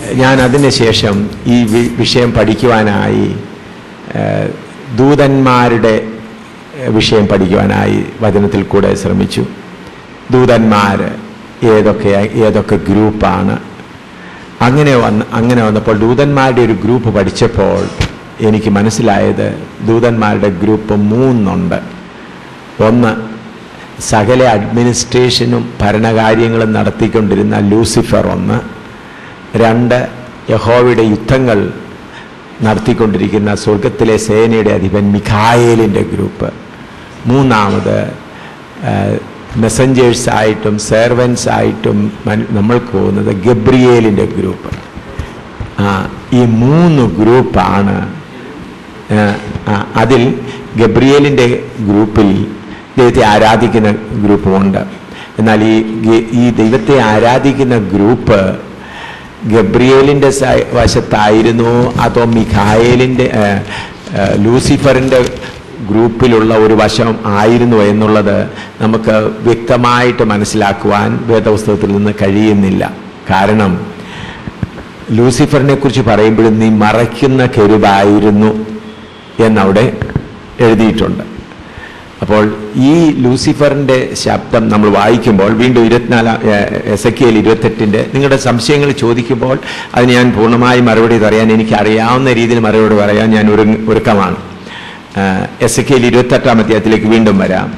ഞാൻ അതിനുശേഷം ഈ വി- വിഷയം പഠിക്കുവാനായി ഏഹ്, ദൂതന്മാരുടെ ഏഹ്, വിഷയം പഠിക്കുവാനായി വചനത്തിൽ കൂടെ ശ്രമിച്ചു ദൂതന്മാർ ഏതൊക്കെ ഏതൊക്കെ ഗ്രൂപ്പാണ് അങ്ങനെ വന്ന് അങ്ങനെ വന്നപ്പോൾ ദൂതന്മാരുടെ ഒരു ഗ്രൂപ്പ് പഠിച്ചപ്പോൾ എനിക്ക് മനസ്സിലായത് ദൂതന്മാരുടെ ഗ്രൂപ്പ് മൂന്നുണ്ട് ഒന്ന് സകല അഡ്മിനിസ്ട്രേഷനും ഭരണകാര്യങ്ങളും നടത്തിക്കൊണ്ടിരുന്ന ലൂസിഫർ ഒന്ന് രണ്ട് യഹോവയുടെ യുദ്ധങ്ങൾ നടത്തിക്കൊണ്ടിരിക്കുന്ന സ്വർഗത്തിലെ സേനയുടെ അധിപൻ മിഖായേലിൻ്റെ ഗ്രൂപ്പ് മൂന്നാമത് മെസ്സഞ്ചേഴ്സ് ആയിട്ടും സെർവൻസ് ആയിട്ടും മൻ- നമ്മൾക്ക് പോകുന്നത് ഗബ്രിയേലിൻ്റെ ഗ്രൂപ്പ് ആ ഈ മൂന്ന് ഗ്രൂപ്പാണ് ആ, ആ, അതിൽ ഗബ്രിയേലിൻ്റെ ഗ്രൂപ്പിൽ ദൈവത്തെ ആരാധിക്കുന്ന ഗ്രൂപ്പുമുണ്ട് എന്നാൽ ഈ ഗ- ഈ ദൈവത്തെ ആരാധിക്കുന്ന ഗ്രൂപ്പ് ഗബ്രിയേലിൻ്റെ സ- വശത്തായിരുന്നോ അതോ മിഖായേലിൻ്റെ ആ, ആ, ലൂസിഫറിൻ്റെ ഗ്രൂപ്പിലുള്ള ഒരു വശം ആയിരുന്നു എന്നുള്ളത് നമുക്ക് വ്യക്തമായിട്ട് മനസ്സിലാക്കുവാൻ വേദപുസ്തകത്തിൽ നിന്ന് കഴിയുന്നില്ല കാരണം ലൂസിഫറിനെ കുറിച്ച് പറയുമ്പോഴും നീ മറയ്ക്കുന്ന കെരുവായിരുന്നു എന്നവിടെ എഴുതിയിട്ടുണ്ട് അപ്പോൾ ഈ ലൂസിഫറിൻ്റെ ശബ്ദം നമ്മൾ വായിക്കുമ്പോൾ വീണ്ടും ഇരുപത്തിനാലാം എസ് എ കെയിൽ ഇരുപത്തെട്ടിൻ്റെ നിങ്ങളുടെ സംശയങ്ങൾ ചോദിക്കുമ്പോൾ അതിന് ഞാൻ പൂർണ്ണമായി മറുപടി പറയാൻ എനിക്ക് അറിയാവുന്ന രീതിയിൽ മറുപടി പറയാൻ ഞാൻ ഒരു ഒരുക്കമാണ് എസ് എ കെയിൽ ഇരുപത്തെട്ടാം അധ്യായത്തിലേക്ക് വീണ്ടും വരാം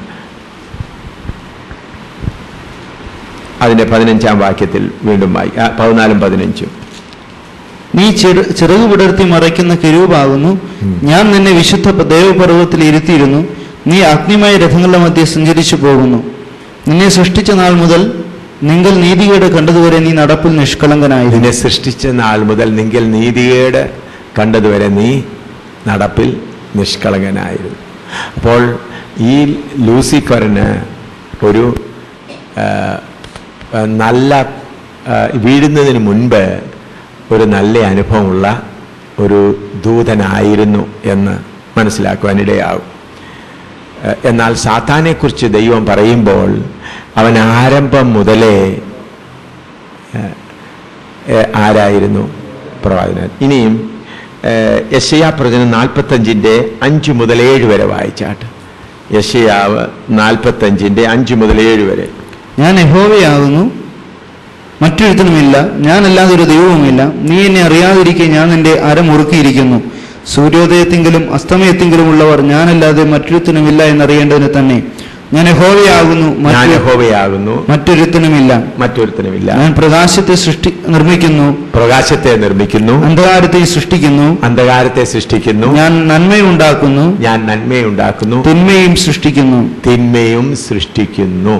അതിൻ്റെ പതിനഞ്ചാം വാക്യത്തിൽ വീണ്ടും വായി ആ, പതിനാലും പതിനഞ്ചും നീ ചെറു ചിറകു വിടർത്തി മറയ്ക്കുന്ന കെരൂപാകുന്നു ഞാൻ നിന്നെ വിശുദ്ധ ദേവപർവ്വത്തിൽ ഇരുത്തിയിരുന്നു നീ അഗ്നിമയ രഥങ്ങളുടെ മധ്യ സഞ്ചരിച്ചു പോകുന്നു നിന്നെ സൃഷ്ടിച്ച നാൾ മുതൽ നിങ്ങൾ നീതികേട് കണ്ടതുവരെ നീ നടപ്പിൽ നിഷ്കളങ്കനായിരുന്നു നിന്നെ സൃഷ്ടിച്ച നാൾ മുതൽ നിങ്ങൾ നീതികേട് കണ്ടതുവരെ നീ നടപ്പിൽ നിഷ്കളങ്കനായിരുന്നു അപ്പോൾ ഈ ലൂസിഫറിന് ഒരു ആ, ആ, നല്ല ആ, വീഴുന്നതിന് മുൻപ് ഒരു നല്ല അനുഭവമുള്ള ഒരു ദൂതനായിരുന്നു എന്ന് മനസ്സിലാക്കുവാനിടയാകും ഏഹ് എന്നാൽ സാത്താനെക്കുറിച്ച് ദൈവം പറയുമ്പോൾ അവൻ ആരംഭം മുതലേ ഏഹ്, ഏഹ്, ആരായിരുന്നു പ്രവാചകൻ ഇനിയും യശയാ പ്രവചനം നാൽപ്പത്തഞ്ചിൻ്റെ അഞ്ച് മുതൽ ഏഴ് വരെ വായിച്ചാട്ട് യശയാവ് നാൽപ്പത്തഞ്ചിൻ്റെ അഞ്ച് മുതൽ ഏഴ് വരെ ഞാൻ യഹോവയാകുന്നു മറ്റൊരുത്തനുമില്ല ഞാനല്ലാതെ ഒരു ദൈവവുമില്ല നീ എന്നെ അറിയാതിരിക്കെ ഞാൻ നിന്റെ അരമുറുക്കിയിരിക്കുന്നു സൂര്യോദയത്തിങ്കിലും അസ്തമയത്തിങ്കിലും ഉള്ളവർ ഞാനല്ലാതെ മറ്റൊരുത്തനുമില്ല എന്നറിയേണ്ടതിന് തന്നെ ഞാൻ യഹോവയാകുന്നു ഞാൻ മറ്റൊരു- യഹോവയാകുന്നു മറ്റൊരുത്തനുമില്ല മറ്റൊരുത്തനുമില്ല ഞാൻ പ്രകാശത്തെ സൃഷ്ടി നിർമ്മിക്കുന്നു പ്രകാശത്തെ നിർമ്മിക്കുന്നു അന്ധകാരത്തെ സൃഷ്ടിക്കുന്നു അന്ധകാരത്തെ സൃഷ്ടിക്കുന്നു ഞാൻ നന്മയുണ്ടാക്കുന്നു ഞാൻ നന്മയുണ്ടാക്കുന്നു തിന്മയും സൃഷ്ടിക്കുന്നു തിന്മയും സൃഷ്ടിക്കുന്നു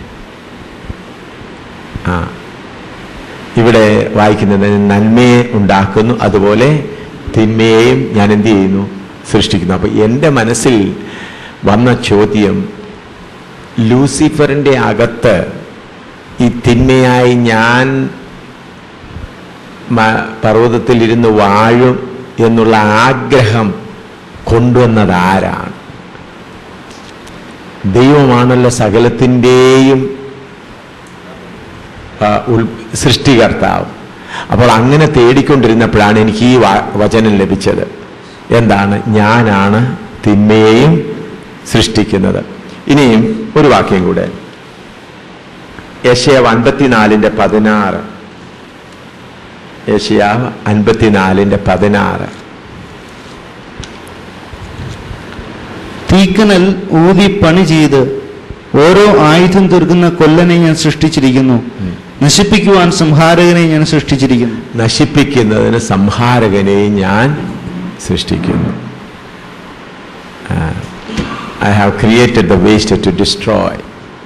ആ ഇവിടെ വായിക്കുന്നത് നന്മയെ ഉണ്ടാക്കുന്നു അതുപോലെ തിന്മയെയും ഞാൻ എന്ത് ചെയ്യുന്നു സൃഷ്ടിക്കുന്നു അപ്പോൾ എൻ്റെ മനസ്സിൽ വന്ന ചോദ്യം ലൂസിഫറിൻ്റെ അകത്ത് ഈ തിന്മയായി ഞാൻ മ- പർവ്വതത്തിലിരുന്ന് വാഴും എന്നുള്ള ആഗ്രഹം കൊണ്ടുവന്നത് ആരാണ് ദൈവമാണല്ലോ സകലത്തിൻ്റെയും ആ, ഉൾ- സൃഷ്ടികർത്താവ് അപ്പോൾ അങ്ങനെ തേടിക്കൊണ്ടിരുന്നപ്പോഴാണ് എനിക്ക് ഈ വാ- വചനം ലഭിച്ചത് എന്താണ് ഞാനാണ് തിന്മയെയും സൃഷ്ടിക്കുന്നത് ഇനിയും ഒരു വാക്യം കൂടെ യശയാവ് അൻപത്തിനാലിൻ്റെ പതിനാറ് യശയാവ് അൻപത്തിനാലിൻ്റെ പതിനാറ് തീക്കനൽ ഊതി പണി ചെയ്ത് ഓരോ ആയുധം തീർക്കുന്ന കൊല്ലനെ ഞാൻ സൃഷ്ടിച്ചിരിക്കുന്നു നശിപ്പിക്കുവാൻ സംഹാരകനെ ഞാൻ സൃഷ്ടിച്ചിരിക്കുന്നു നശിപ്പിക്കുന്നതിന് സംഹാരകനെയും ഞാൻ സൃഷ്ടിക്കുന്നു I have created the waste to destroy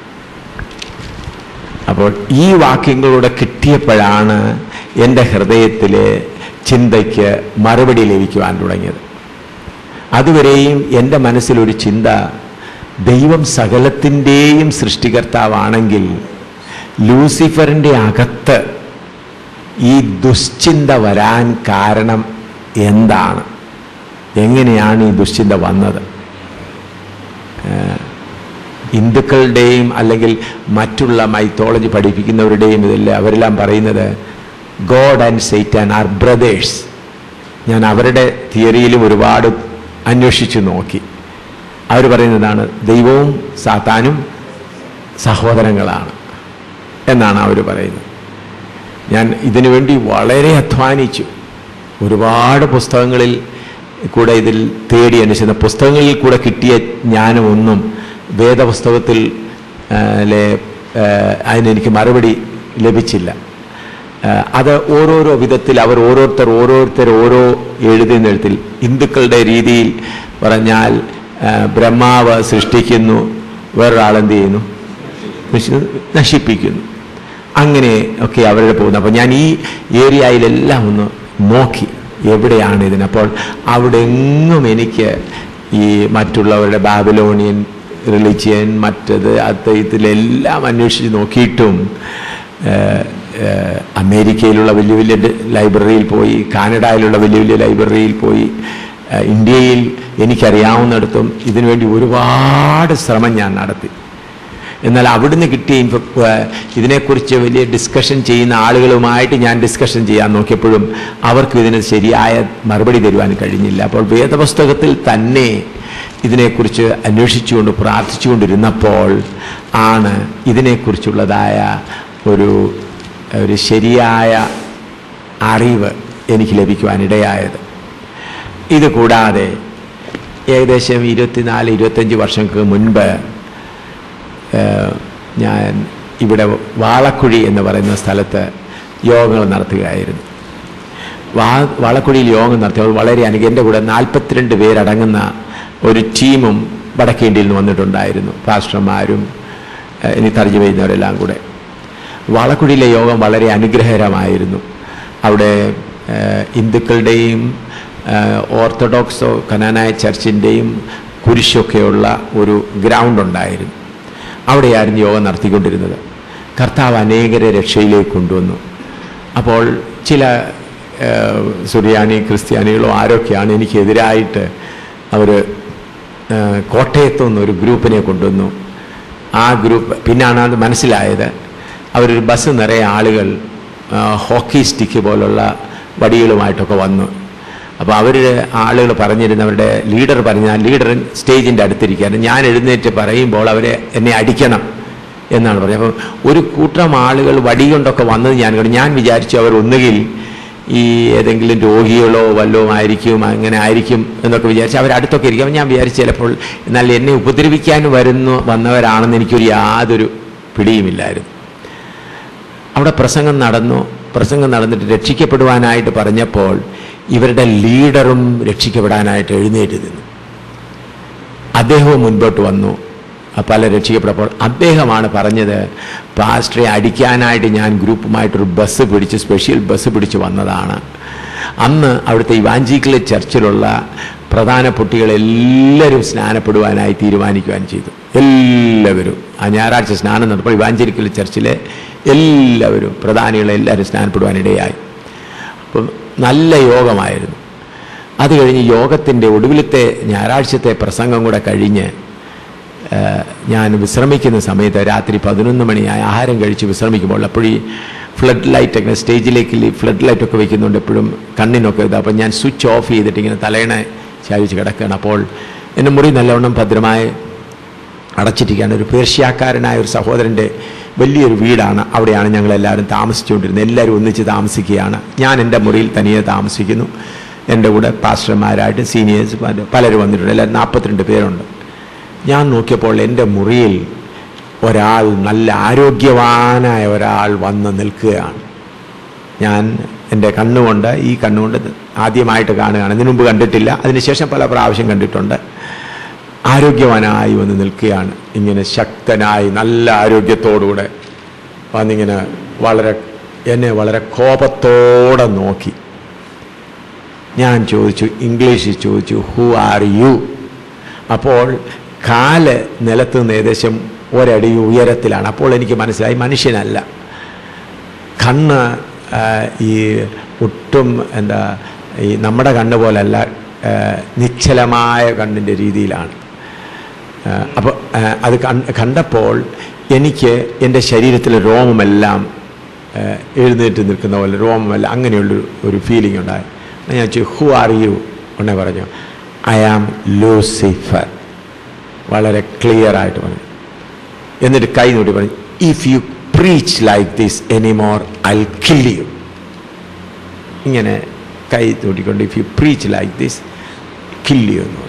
അപ്പോൾ ഈ വാക്യങ്ങളൂടെ കിട്ടിയപ്പോഴാണ് എൻ്റെ ഹൃദയത്തിലെ ചിന്തയ്ക്ക് മറുപടി ലഭിക്കുവാൻ തുടങ്ങിയത് അതുവരെയും എൻ്റെ മനസ്സിലൊരു ചിന്ത ദൈവം സകലത്തിൻ്റെയും സൃഷ്ടികർത്താവാണെങ്കിൽ ലൂസിഫറിൻ്റെ അകത്ത് ഈ ദുശ്ചിന്ത വരാൻ കാരണം എന്താണ് എങ്ങനെയാണ് ഈ ദുശ്ചിന്ത വന്നത് ഏഹ് ഹിന്ദുക്കളുടെയും അല്ലെങ്കിൽ മറ്റുള്ള മൈത്തോളജി പഠിപ്പിക്കുന്നവരുടെയും ഇതെല്ലാം അവരെല്ലാം പറയുന്നത് God and Satan are brothers ഞാൻ അവരുടെ തിയറിയിലും ഒരുപാട് അന്വേഷിച്ചു നോക്കി അവർ പറയുന്നതാണ് ദൈവവും സാത്താനും സഹോദരങ്ങളാണ് എന്നാണ് അവർ പറയുന്നത് ഞാൻ ഇതിനു വേണ്ടി വളരെ അധ്വാനിച്ചു ഒരുപാട് പുസ്തകങ്ങളിൽ കൂടെ ഇതിൽ തേടി അന്വേഷിച്ച പുസ്തകങ്ങളിൽ കൂടെ കിട്ടിയ ജ്ഞാനമൊന്നും വേദപുസ്തകത്തിൽ ആ, ലെ ആ, അതിനെനിക്ക് മറുപടി ലഭിച്ചില്ല ആ, അത് ഓരോരോ വിധത്തിൽ അവർ ഓരോരുത്തർ ഓരോരുത്തർ ഓരോ എഴുതുന്ന എഴുത്തിൽ ഹിന്ദുക്കളുടെ രീതിയിൽ പറഞ്ഞാൽ ആ, ബ്രഹ്മാവ് സൃഷ്ടിക്കുന്നു വേറൊരാളെന്ത് ചെയ്യുന്നു നശി- നശിപ്പിക്കുന്നു അങ്ങനെ ഒക്കെ അവരുടെ പോകുന്നത് അപ്പോൾ ഞാൻ ഈ ഏരിയയിലെല്ലാം ഒന്ന് നോക്കി എവിടെയാണ് ഇതിന് അപ്പോൾ അവിടെ എങ്ങും എനിക്ക് ഈ മറ്റുള്ളവരുടെ ബാബിലോണിയൻ റിലിജിയൻ മറ്റത് അദ്വൈതത്തിലെല്ലാം അന്വേഷിച്ച് നോക്കിയിട്ടും ഏഹ്, ഏഹ്, അമേരിക്കയിലുള്ള വലിയ വലിയ ഡ- ലൈബ്രറിയിൽ പോയി കാനഡയിലുള്ള വലിയ വലിയ ലൈബ്രറിയിൽ പോയി ഏഹ്, ഇന്ത്യയിൽ എനിക്കറിയാവുന്നിടത്തും ഇതിനുവേണ്ടി ഒരുപാട് ശ്രമം ഞാൻ നടത്തി എന്നാൽ അവിടുന്ന് കിട്ടിയ ഇൻഫ ഏഹ് ഇതിനെക്കുറിച്ച് വലിയ ഡിസ്കഷൻ ചെയ്യുന്ന ആളുകളുമായിട്ട് ഞാൻ ഡിസ്കഷൻ ചെയ്യാൻ നോക്കിയപ്പോഴും അവർക്ക് ഇതിന് ശരിയായ മറുപടി തരുവാൻ കഴിഞ്ഞില്ല അപ്പോൾ വേദപുസ്തകത്തിൽ തന്നെ ഇതിനെക്കുറിച്ച് അന്വേഷിച്ചുകൊണ്ട് പ്രാർത്ഥിച്ചുകൊണ്ടിരുന്നപ്പോൾ ആണ് ഇതിനെക്കുറിച്ചുള്ളതായ ഒരു ഒരു ശരിയായ അറിവ് എനിക്ക് ലഭിക്കുവാനിടയായത് ഇത് കൂടാതെ ഏകദേശം ഇരുപത്തിനാല് ഇരുപത്തഞ്ച് വർഷങ്ങൾക്ക് മുൻപ് ഏഹ് ഞാൻ ഇവിടെ വാളക്കുഴി എന്ന് പറയുന്ന സ്ഥലത്ത് യോഗങ്ങൾ നടത്തുകയായിരുന്നു വാ വാളക്കുഴിയിൽ യോഗം നടത്തിയത് വളരെ അനുഗ്രഹം എൻ്റെ കൂടെ നാൽപ്പത്തിരണ്ട് പേരടങ്ങുന്ന ഒരു ടീമും വടക്കേണ്ടിയിൽ നിന്ന് വന്നിട്ടുണ്ടായിരുന്നു പാസ്റ്റർമാരും ഏഹ് ഇനി തർജ്ജമ ചെയ്യുന്നവരെല്ലാം കൂടെ വാളക്കുഴിയിലെ യോഗം വളരെ അനുഗ്രഹകരമായിരുന്നു അവിടെ ഏഹ് ഹിന്ദുക്കളുടെയും ഏഹ് ഓർത്തഡോക്സോ കനാനായ ചർച്ചിൻ്റെയും കുരിശൊക്കെയുള്ള ഒരു ഗ്രൗണ്ട് ഉണ്ടായിരുന്നു അവിടെയായിരുന്നു യോഗം നടത്തിക്കൊണ്ടിരുന്നത് കർത്താവ് അനേകരെ രക്ഷയിലേക്ക് കൊണ്ടുവന്നു അപ്പോൾ ചില ഏഹ്, സുറിയാനി ക്രിസ്ത്യാനികളോ ആരൊക്കെയാണ് എനിക്കെതിരായിട്ട് അവർ കോട്ടയത്തു നിന്ന് ഒരു ഗ്രൂപ്പിനെ കൊണ്ടുവന്നു ആ ഗ്രൂപ്പ് പിന്നാണ് അത് മനസ്സിലായത് അവരൊരു ബസ് നിറയെ ആളുകൾ ആ, ഹോക്കി സ്റ്റിക്ക് പോലുള്ള വടികളുമായിട്ടൊക്കെ വന്നു അപ്പോൾ അവർ ആളുകൾ പറഞ്ഞിരുന്നവരുടെ ലീഡർ പറഞ്ഞാൽ ലീഡർ സ്റ്റേജിൻ്റെ അടുത്തിരിക്കുകയാണ് ഞാൻ എഴുന്നേറ്റ് പറയുമ്പോൾ അവരെ എന്നെ അടിക്കണം എന്നാണ് പറഞ്ഞത് അപ്പോൾ ഒരു കൂട്ടം ആളുകൾ വടി കൊണ്ടൊക്കെ വന്നത് ഞാൻ കണ്ടു ഞാൻ വിചാരിച്ചു അവർ ഒന്നുകിൽ ഈ ഏതെങ്കിലും രോഗികളോ വല്ലതും ആയിരിക്കും അങ്ങനെ ആയിരിക്കും എന്നൊക്കെ വിചാരിച്ച് അവരടുത്തൊക്കെ ഇരിക്കും അപ്പോൾ ഞാൻ വിചാരിച്ചു ചിലപ്പോൾ എന്നാൽ എന്നെ ഉപദ്രവിക്കാൻ വരുന്നു വന്നവരാണെന്ന് എനിക്കൊരു യാതൊരു പിടിയുമില്ലായിരുന്നു അവിടെ പ്രസംഗം നടന്നു പ്രസംഗം നടന്നിട്ട് രക്ഷിക്കപ്പെടുവാനായിട്ട് പറഞ്ഞപ്പോൾ ഇവരുടെ ലീഡറും രക്ഷിക്കപ്പെടാനായിട്ട് എഴുന്നേറ്റ് നിന്നു അദ്ദേഹവും മുൻപോട്ട് വന്നു ആ പല രക്ഷിക്കപ്പെട്ടപ്പോൾ അദ്ദേഹമാണ് പറഞ്ഞത് പാസ്റ്ററെ അടിക്കാനായിട്ട് ഞാൻ ഗ്രൂപ്പുമായിട്ടൊരു ബസ് പിടിച്ച് സ്പെഷ്യൽ ബസ് പിടിച്ച് വന്നതാണ് അന്ന് അവിടുത്തെ ഇവാഞ്ചിക്കൽ ചർച്ചിലുള്ള പ്രധാന കുട്ടികളെല്ലാവരും സ്നാനപ്പെടുവാനായി തീരുമാനിക്കുവാൻ ചെയ്തു എല്ലാവരും ആ ഞായറാഴ്ച സ്നാനം നടന്നപ്പോൾ ഇവാഞ്ചലിക്കൽ ചർച്ചിലെ എല്ലാവരും പ്രധാനികളെല്ലാവരും സ്നാനപ്പെടുവാനിടയായി അപ്പം നല്ല യോഗമായിരുന്നു അത് കഴിഞ്ഞ് യോഗത്തിൻ്റെ ഒടുവിലത്തെ ഞായറാഴ്ചത്തെ പ്രസംഗം കൂടെ കഴിഞ്ഞ് ഏഹ്, ഞാൻ വിശ്രമിക്കുന്ന സമയത്ത് രാത്രി പതിനൊന്ന് മണിയായി ആഹാരം കഴിച്ച് വിശ്രമിക്കുമ്പോൾ അപ്പോഴീ ഫ്ലഡ് ലൈറ്റൊക്കെ സ്റ്റേജിലേക്ക് ഫ്ലഡ് ലൈറ്റൊക്കെ വെക്കുന്നുണ്ട് എപ്പോഴും കണ്ണിനൊക്കെ ഇത് അപ്പം ഞാൻ സ്വിച്ച് ഓഫ് ചെയ്തിട്ട് ഇങ്ങനെ തലേണ ചാവിച്ച് കിടക്കുകയാണ് അപ്പോൾ എൻ്റെ മുറി നല്ലവണ്ണം ഭദ്രമായി അടച്ചിരിക്കുകയാണ് ഒരു പേർഷ്യാക്കാരനായ ഒരു സഹോദരൻ്റെ വലിയൊരു വീടാണ് അവിടെയാണ് ഞങ്ങളെല്ലാവരും താമസിച്ചുകൊണ്ടിരുന്നത് എല്ലാവരും ഒന്നിച്ച് താമസിക്കുകയാണ് ഞാൻ എൻ്റെ മുറിയിൽ തനിയെ താമസിക്കുന്നു എൻ്റെ കൂടെ പാസ്റ്റർമാരായിട്ട് സീനിയേഴ്സ് പലരും വന്നിട്ടുണ്ട് എല്ലാവരും നാൽപ്പത്തിരണ്ട് പേരുണ്ട് ഞാൻ നോക്കിയപ്പോൾ എൻ്റെ മുറിയിൽ ഒരാൾ നല്ല ആരോഗ്യവാനായ ഒരാൾ വന്ന് നിൽക്കുകയാണ് ഞാൻ എൻ്റെ കണ്ണുകൊണ്ട് ഈ കണ്ണുകൊണ്ട് ആദ്യമായിട്ട് കാണുകയാണ് ഇതിനു മുമ്പ് കണ്ടിട്ടില്ല അതിനുശേഷം പല പ്രാവശ്യം കണ്ടിട്ടുണ്ട് ആരോഗ്യവാനായി വന്ന് നിൽക്കുകയാണ് ഇങ്ങനെ ശക്തനായി നല്ല ആരോഗ്യത്തോടുകൂടെ വന്നിങ്ങനെ വളരെ എന്നെ വളരെ കോപത്തോടെ നോക്കി ഞാൻ ചോദിച്ചു ഇംഗ്ലീഷിൽ ചോദിച്ചു ഹു ആർ യു അപ്പോൾ കാല് നിലത്ത് നിന്ന് ഏകദേശം ഒരടി ഉയരത്തിലാണ് അപ്പോൾ എനിക്ക് മനസ്സിലായി മനുഷ്യനല്ല കണ്ണ് ആ, ഈ ഒട്ടും എന്താ ഈ നമ്മുടെ കണ്ണ് പോലല്ല ആ, നിശ്ചലമായ കണ്ണിൻ്റെ രീതിയിലാണ് അപ്പോൾ അത് കൺ- കണ്ടപ്പോൾ എനിക്ക് എൻ്റെ ശരീരത്തിലെ രോമമെല്ലാം ഏഹ്, എഴുന്നേറ്റ് നിൽക്കുന്ന പോലെ രോമമല്ല അങ്ങനെയുള്ളൊരു ഒരു ഫീലിംഗ് ഉണ്ടായി ഞാൻ ചോദിച്ചു ഹു ആർ യു ഉടനെ പറഞ്ഞു ഐ ആം ലൂസിഫർ വളരെ ക്ലിയർ ആയിട്ട് പറഞ്ഞു എന്നിട്ട് കൈ നോട്ടി പറഞ്ഞു if you preach like this anymore I kill you ഇങ്ങനെ കൈ തോട്ടിക്കൊണ്ട് if you preach like this kill you എന്ന് പറഞ്ഞു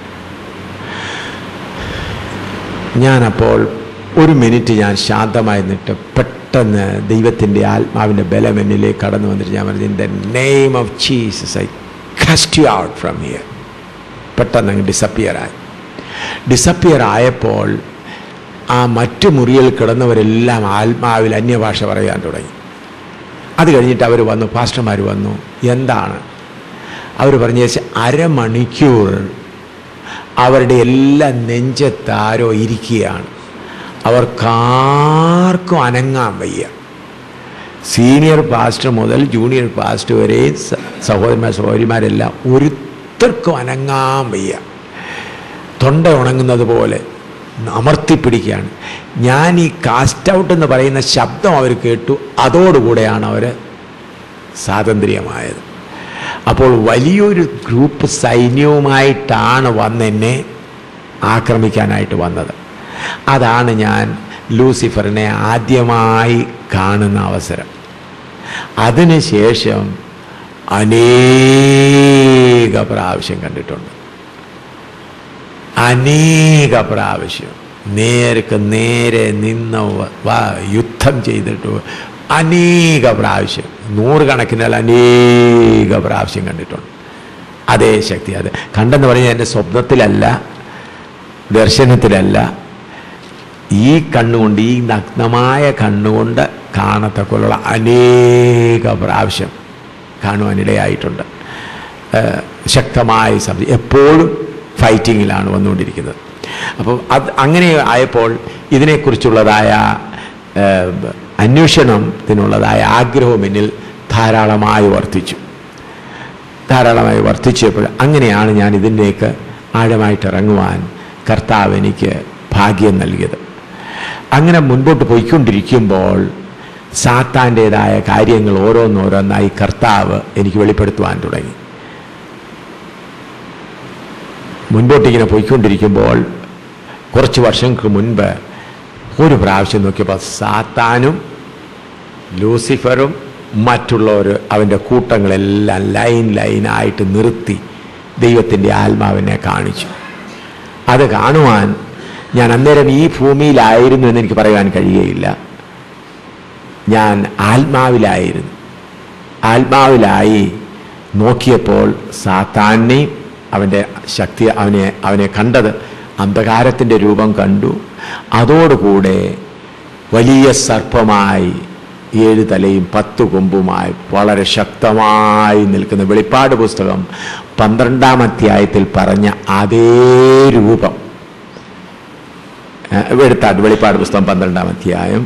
ഞാനപ്പോൾ ഒരു മിനിറ്റ് ഞാൻ ശാന്തമായി നിന്നിട്ട് പെട്ടെന്ന് ദൈവത്തിൻ്റെ ആത്മാവിൻ്റെ ബലം എന്നിലേക്ക് കടന്നു വന്നിട്ട് ഞാൻ പറഞ്ഞു in the name of Jesus I cast you out from here പെട്ടെന്ന് അങ്ങ് ഡിസപ്പിയർ ആയി ഡിസപ്പിയർ ആയപ്പോൾ ആ മറ്റു മുറിയിൽ കിടന്നവരെല്ലാം ആത്മാവിൽ അന്യഭാഷ പറയാൻ തുടങ്ങി അത് കഴിഞ്ഞിട്ട് അവർ വന്നു പാസ്റ്റർമാർ വന്നു എന്താണ് അവർ പറഞ്ഞു "ചേച്ചി, അരമണിക്കൂർ അവരുടെ എല്ലാ നെഞ്ചത്താരോ ഇരിക്കുകയാണ് അവർക്കാർക്കും അനങ്ങാൻ വയ്യ സീനിയർ പാസ്റ്റർ മുതൽ ജൂനിയർ പാസ്റ്റർ വരെ സ- സഹോദരന്മാർ സഹോദരിമാരെല്ലാം ഒരുത്തർക്കും അനങ്ങാൻ വയ്യ തൊണ്ട ഉണങ്ങുന്നത് പോലെ അമർത്തിപ്പിടിക്കുകയാണ് ഞാൻ ഈ കാസ്റ്റ് ഔട്ട് എന്ന് പറയുന്ന ശബ്ദം അവർ കേട്ടു അതോടുകൂടെയാണ് അവർ സ്വാതന്ത്ര്യമായത് അപ്പോൾ വലിയൊരു ഗ്രൂപ്പ് സൈന്യവുമായിട്ടാണ് വന്നെന്നെ ആക്രമിക്കാനായിട്ട് വന്നത് അതാണ് ഞാൻ ലൂസിഫറിനെ ആദ്യമായി കാണുന്ന അവസരം അതിനുശേഷം അനേക പ്രാവശ്യം കണ്ടിട്ടുണ്ട് അനേക പ്രാവശ്യം നേർക്ക് നേരെ നിന്ന് വ- വ- യുദ്ധം ചെയ്തിട്ട് അനേക പ്രാവശ്യം നൂറുകണക്കിനല്ല അനേക പ്രാവശ്യം കണ്ടിട്ടുണ്ട് അതേ ശക്തി അത് കണ്ടെന്ന് പറഞ്ഞാൽ എൻ്റെ സ്വപ്നത്തിലല്ല ദർശനത്തിലല്ല ഈ കണ്ണുകൊണ്ട് ഈ നഗ്നമായ കണ്ണുകൊണ്ട് കാണത്തക്കൊള്ള അനേക പ്രാവശ്യം കാണുവാനിടയായിട്ടുണ്ട് ഏഹ് ശക്തമായ ശബ്ദം എപ്പോഴും ഫൈറ്റിങ്ങിലാണ് വന്നുകൊണ്ടിരിക്കുന്നത് അപ്പോൾ അത് അങ്ങനെ ആയപ്പോൾ ഇതിനെക്കുറിച്ചുള്ളതായ ഏഹ്, അന്വേഷണത്തിനുള്ളതായ ആഗ്രഹവും എന്നിൽ ധാരാളമായി വർദ്ധിച്ചു ധാരാളമായി വർദ്ധിച്ചപ്പോൾ അങ്ങനെയാണ് ഞാൻ ഇതിലേക്ക് ആഴമായിട്ട് ഇറങ്ങുവാൻ കർത്താവ് എനിക്ക് ഭാഗ്യം നൽകിയത് അങ്ങനെ മുൻപോട്ട് പോയിക്കൊണ്ടിരിക്കുമ്പോൾ സാത്താൻ്റേതായ കാര്യങ്ങൾ ഓരോന്നോരോന്നായി കർത്താവ് എനിക്ക് വെളിപ്പെടുത്തുവാൻ തുടങ്ങി മുൻപോട്ടിങ്ങനെ പോയിക്കൊണ്ടിരിക്കുമ്പോൾ കുറച്ച് വർഷങ്ങൾക്ക് മുൻപ് ഒരു പ്രാവശ്യം നോക്കിയപ്പോൾ സാത്താനും ലൂസിഫറും മറ്റുള്ളവർ അവൻ്റെ കൂട്ടങ്ങളെല്ലാം ലൈൻ ലൈനായിട്ട് നിർത്തി ദൈവത്തിൻ്റെ ആത്മാവിനെ കാണിച്ചു അത് കാണുവാൻ ഞാൻ അന്നേരം ഈ ഭൂമിയിലായിരുന്നു എന്ന് എനിക്ക് പറയാൻ കഴിയുകയില്ല ഞാൻ ആത്മാവിലായിരുന്നു ആത്മാവിലായി നോക്കിയപ്പോൾ സാത്താനെയും അവൻ്റെ ശക്തി അവനെ അവനെ കണ്ടത് അന്ധകാരത്തിൻ്റെ രൂപം കണ്ടു അതോടുകൂടെ വലിയ സർപ്പമായി ഏഴ് തലയും പത്ത് കൊമ്പുമായി വളരെ ശക്തമായി നിൽക്കുന്ന വെളിപ്പാട് പുസ്തകം പന്ത്രണ്ടാം അധ്യായത്തിൽ പറഞ്ഞ അതേ രൂപം ഏഹ് എടുത്താട്ട് വെളിപ്പാട് പുസ്തകം പന്ത്രണ്ടാം അധ്യായം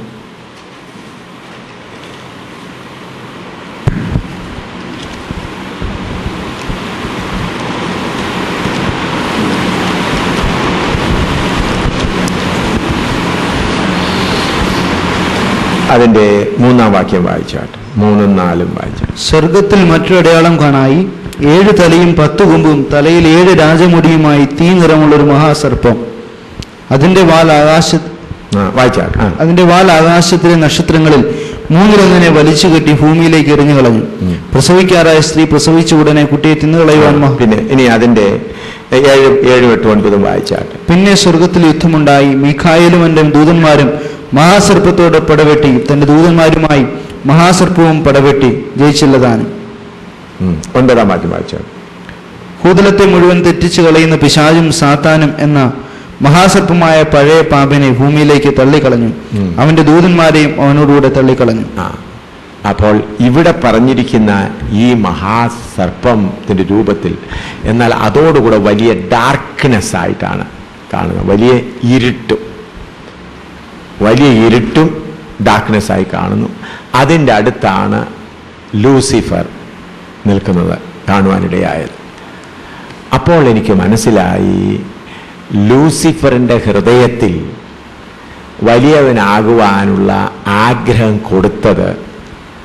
അതിൻ്റെ മൂന്നാം വാക്യം വായിച്ചാട്ട് മൂന്നും നാലും വായിച്ചാട്ട് സ്വർഗത്തിൽ മറ്റൊരു അടയാളം കാണായി ഏഴ് തലയും പത്തു കൊമ്പും തലയിൽ ഏഴ് രാജമുടിയുമായി തീ നിറമുള്ള ഒരു മഹാസർപ്പം അതിന്റെ വാൽ ആകാശ ആ വായിച്ചാട്ട് ആ അതിന്റെ വാൽ ആകാശത്തിലെ നക്ഷത്രങ്ങളിൽ മൂന്നിലൊന്നിനെ വലിച്ചു കെട്ടി ഭൂമിയിലേക്ക് എറിഞ്ഞു കളഞ്ഞു ഉം. പ്രസവിക്കാറായ സ്ത്രീ പ്രസവിച്ച ഉടനെ കുട്ടിയെ തിന്നുകളയുവാൻ മഹ- പിന്നെ ഇനി അതിൻ്റെ ഏഴ് ഏഴും എട്ടും ഒൻപതും വായിച്ചാട്ട് പിന്നെ സ്വർഗത്തിൽ യുദ്ധമുണ്ടായി മീഖായേലും എൻ്റെ ദൂതന്മാരും മഹാസർപ്പത്തോട് പടവെട്ടി തന്റെ ദൂതന്മാരുമായി മഹാസർപ്പവും പടവെട്ടി ജയിച്ചില്ലതാനും ഉം. ഒൻപതാം വാക്യം വായിച്ചാട്ട് ഭൂതലത്തെ മുഴുവൻ തെറ്റിച്ചു കളയുന്ന പിശാചും സാത്താനും എന്ന മഹാസർപ്പമായ പഴയ പാമ്പിനെ ഭൂമിയിലേക്ക് തള്ളിക്കളഞ്ഞു ഉം. അവന്റെ ദൂതന്മാരെയും അവനോടുകൂടെ തള്ളിക്കളഞ്ഞു ആ അപ്പോൾ ഇവിടെ പറഞ്ഞിരിക്കുന്ന ഈ മഹാസർപ്പത്തിൻ്റെ രൂപത്തിൽ എന്നാൽ അതോടുകൂടെ വലിയ ഡാർക്ക്നെസ് ആയിട്ടാണ് കാണുന്നത് വലിയ ഇരുട്ടും വലിയ ഇരുട്ടും ഡാർക്ക്നെസ് ആയി കാണുന്നു അതിൻ്റെ അടുത്താണ് ലൂസിഫർ നിൽക്കുന്നത് കാണുവാനിടയായത് അപ്പോൾ എനിക്ക് മനസ്സിലായി ലൂസിഫറിൻ്റെ ഹൃദയത്തിൽ വലിയവനാകുവാനുള്ള ആഗ്രഹം കൊടുത്തത്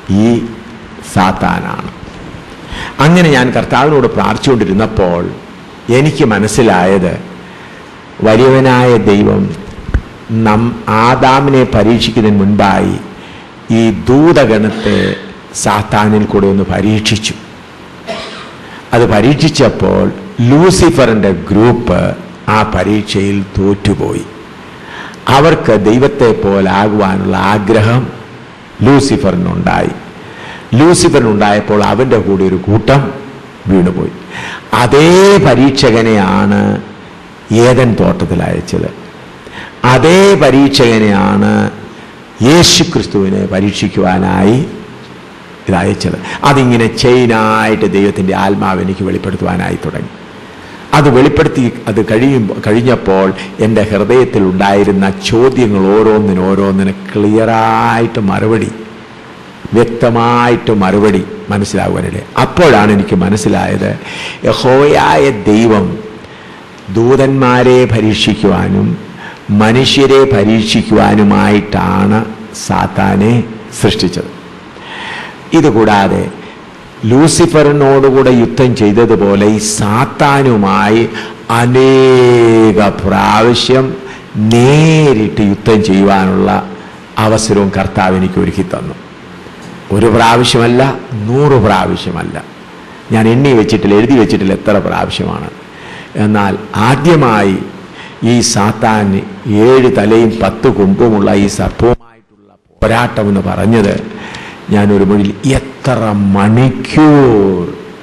ഈ സാത്താനാണ് അങ്ങനെ ഞാൻ കർത്താവിനോട് പ്രാർത്ഥിച്ചുകൊണ്ടിരുന്നപ്പോൾ എനിക്ക് മനസ്സിലായത് വലിയവനായ ദൈവം നം ആദാമിനെ പരീക്ഷിക്കുന്നതിന് മുൻപായി ഈ ദൂതഗണത്തെ സാത്താനിൽ കൂടെ ഒന്ന് പരീക്ഷിച്ചു അത് പരീക്ഷിച്ചപ്പോൾ ലൂസിഫറിൻ്റെ ഗ്രൂപ്പ് ആ പരീക്ഷയിൽ തോറ്റുപോയി അവർക്ക് ദൈവത്തെ പോലാകുവാനുള്ള ആഗ്രഹം ലൂസിഫറിനുണ്ടായി ലൂസിഫറിനുണ്ടായപ്പോൾ അവൻ്റെ കൂടെ ഒരു കൂട്ടം വീണുപോയി അതേ പരീക്ഷകനെയാണ് ഏതൻ തോട്ടത്തിൽ അയച്ചത് അതേ പരീക്ഷകനെയാണ് യേശു ക്രിസ്തുവിനെ പരീക്ഷിക്കുവാനായി ഇത് അയച്ചത് അതിങ്ങനെ ചെയിനായിട്ട് ദൈവത്തിൻ്റെ ആത്മാവ് എനിക്ക് വെളിപ്പെടുത്തുവാനായി തുടങ്ങി അത് വെളിപ്പെടുത്തി അത് കഴിയുമ്പോൾ കഴിഞ്ഞപ്പോൾ എൻ്റെ ഹൃദയത്തിൽ ഉണ്ടായിരുന്ന ചോദ്യങ്ങൾ ഓരോന്നിനും ഓരോന്നിന് ക്ലിയറായിട്ട് മറുപടി വ്യക്തമായിട്ട് മറുപടി മനസ്സിലാകുവാനിടെ അപ്പോഴാണ് എനിക്ക് മനസ്സിലായത് യഹോയായ ദൈവം ദൂതന്മാരെ പരീക്ഷിക്കുവാനും മനുഷ്യരെ പരീക്ഷിക്കുവാനുമായിട്ടാണ് സാത്താനെ സൃഷ്ടിച്ചത് ഇതുകൂടാതെ ലൂസിഫറിനോടുകൂടെ യുദ്ധം ചെയ്തതുപോലെ ഈ സാത്താനുമായി അനേക പ്രാവശ്യം നേരിട്ട് യുദ്ധം ചെയ്യുവാനുള്ള അവസരവും കർത്താവ് എനിക്ക് ഒരുക്കി തന്നു ഒരു പ്രാവശ്യമല്ല നൂറ് പ്രാവശ്യമല്ല ഞാൻ എണ്ണി വെച്ചിട്ടില്ല എഴുതി വെച്ചിട്ടില്ല എത്ര പ്രാവശ്യമാണ് എന്നാൽ ആദ്യമായി ഈ സാത്താൻ ഏഴ് തലയും പത്ത് കൊമ്പുമുള്ള ഈ സർപ്പവുമായിട്ടുള്ള പോരാട്ടം എന്ന് പറഞ്ഞത് ഞാനൊരു മൊഴിയിൽ എത്ര മണിക്കൂർ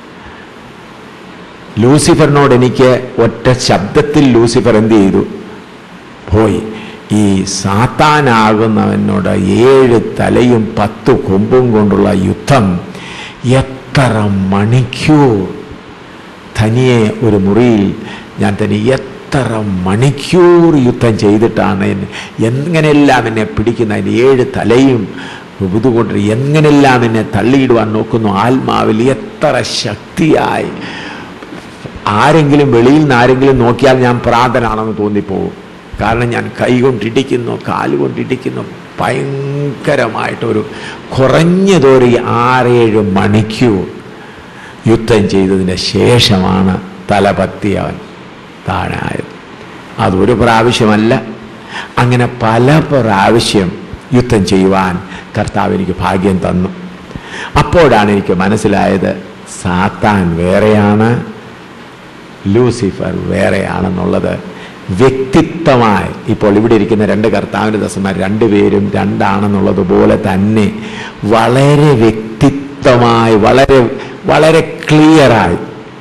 ലൂസിഫറിനോട് എനിക്ക് ഒറ്റ ശബ്ദത്തിൽ ലൂസിഫർ എന്ത് ചെയ്തു പോയി ഈ സാത്താനാകുന്നവനോട് ഏഴ് തലയും പത്ത് കൊമ്പും കൊണ്ടുള്ള യുദ്ധം എത്ര മണിക്കൂർ തനിയെ ഒരു മുറിയിൽ ഞാൻ തന്നെ എത്ര മണിക്കൂർ യുദ്ധം ചെയ്തിട്ടാണ് എന്നെ എങ്ങനെയെല്ലാം എന്നെ പിടിക്കുന്ന അതിൻ്റെ ഏഴ് തലയും ഇതുകൊണ്ട് എങ്ങനെല്ലാം എന്നെ തള്ളിയിടുവാൻ നോക്കുന്നു ആത്മാവിൽ എത്ര ശക്തിയായി ആരെങ്കിലും വെളിയിൽ നിന്ന് ആരെങ്കിലും നോക്കിയാൽ ഞാൻ പ്രാന്തനാണെന്ന് തോന്നിപ്പോകും കാരണം ഞാൻ കൈ കൊണ്ടിടിക്കുന്നു കാല് കൊണ്ടിടിക്കുന്നു ഭയങ്കരമായിട്ടൊരു കുറഞ്ഞതൊരു ആറേഴ് മണിക്കൂർ യുദ്ധം ചെയ്തതിന് ശേഷമാണ് തലപത്തി അവൻ താഴായത് അതൊരു പ്രാവശ്യമല്ല അങ്ങനെ പല പ്രാവശ്യം യുദ്ധം ചെയ്യുവാൻ കർത്താവ് എനിക്ക് ഭാഗ്യം തന്നു അപ്പോഴാണ് എനിക്ക് മനസ്സിലായത് സാത്താൻ വേറെയാണ് ലൂസിഫർ വേറെയാണെന്നുള്ളത് വ്യക്തിത്വമായി ഇപ്പോൾ ഇവിടെ ഇരിക്കുന്ന രണ്ട് കർത്താവിൻ്റെ ദാസന്മാർ രണ്ടുപേരും രണ്ടാണെന്നുള്ളതുപോലെ തന്നെ വളരെ വ്യക്തിത്വമായി വളരെ വളരെ ക്ലിയറായി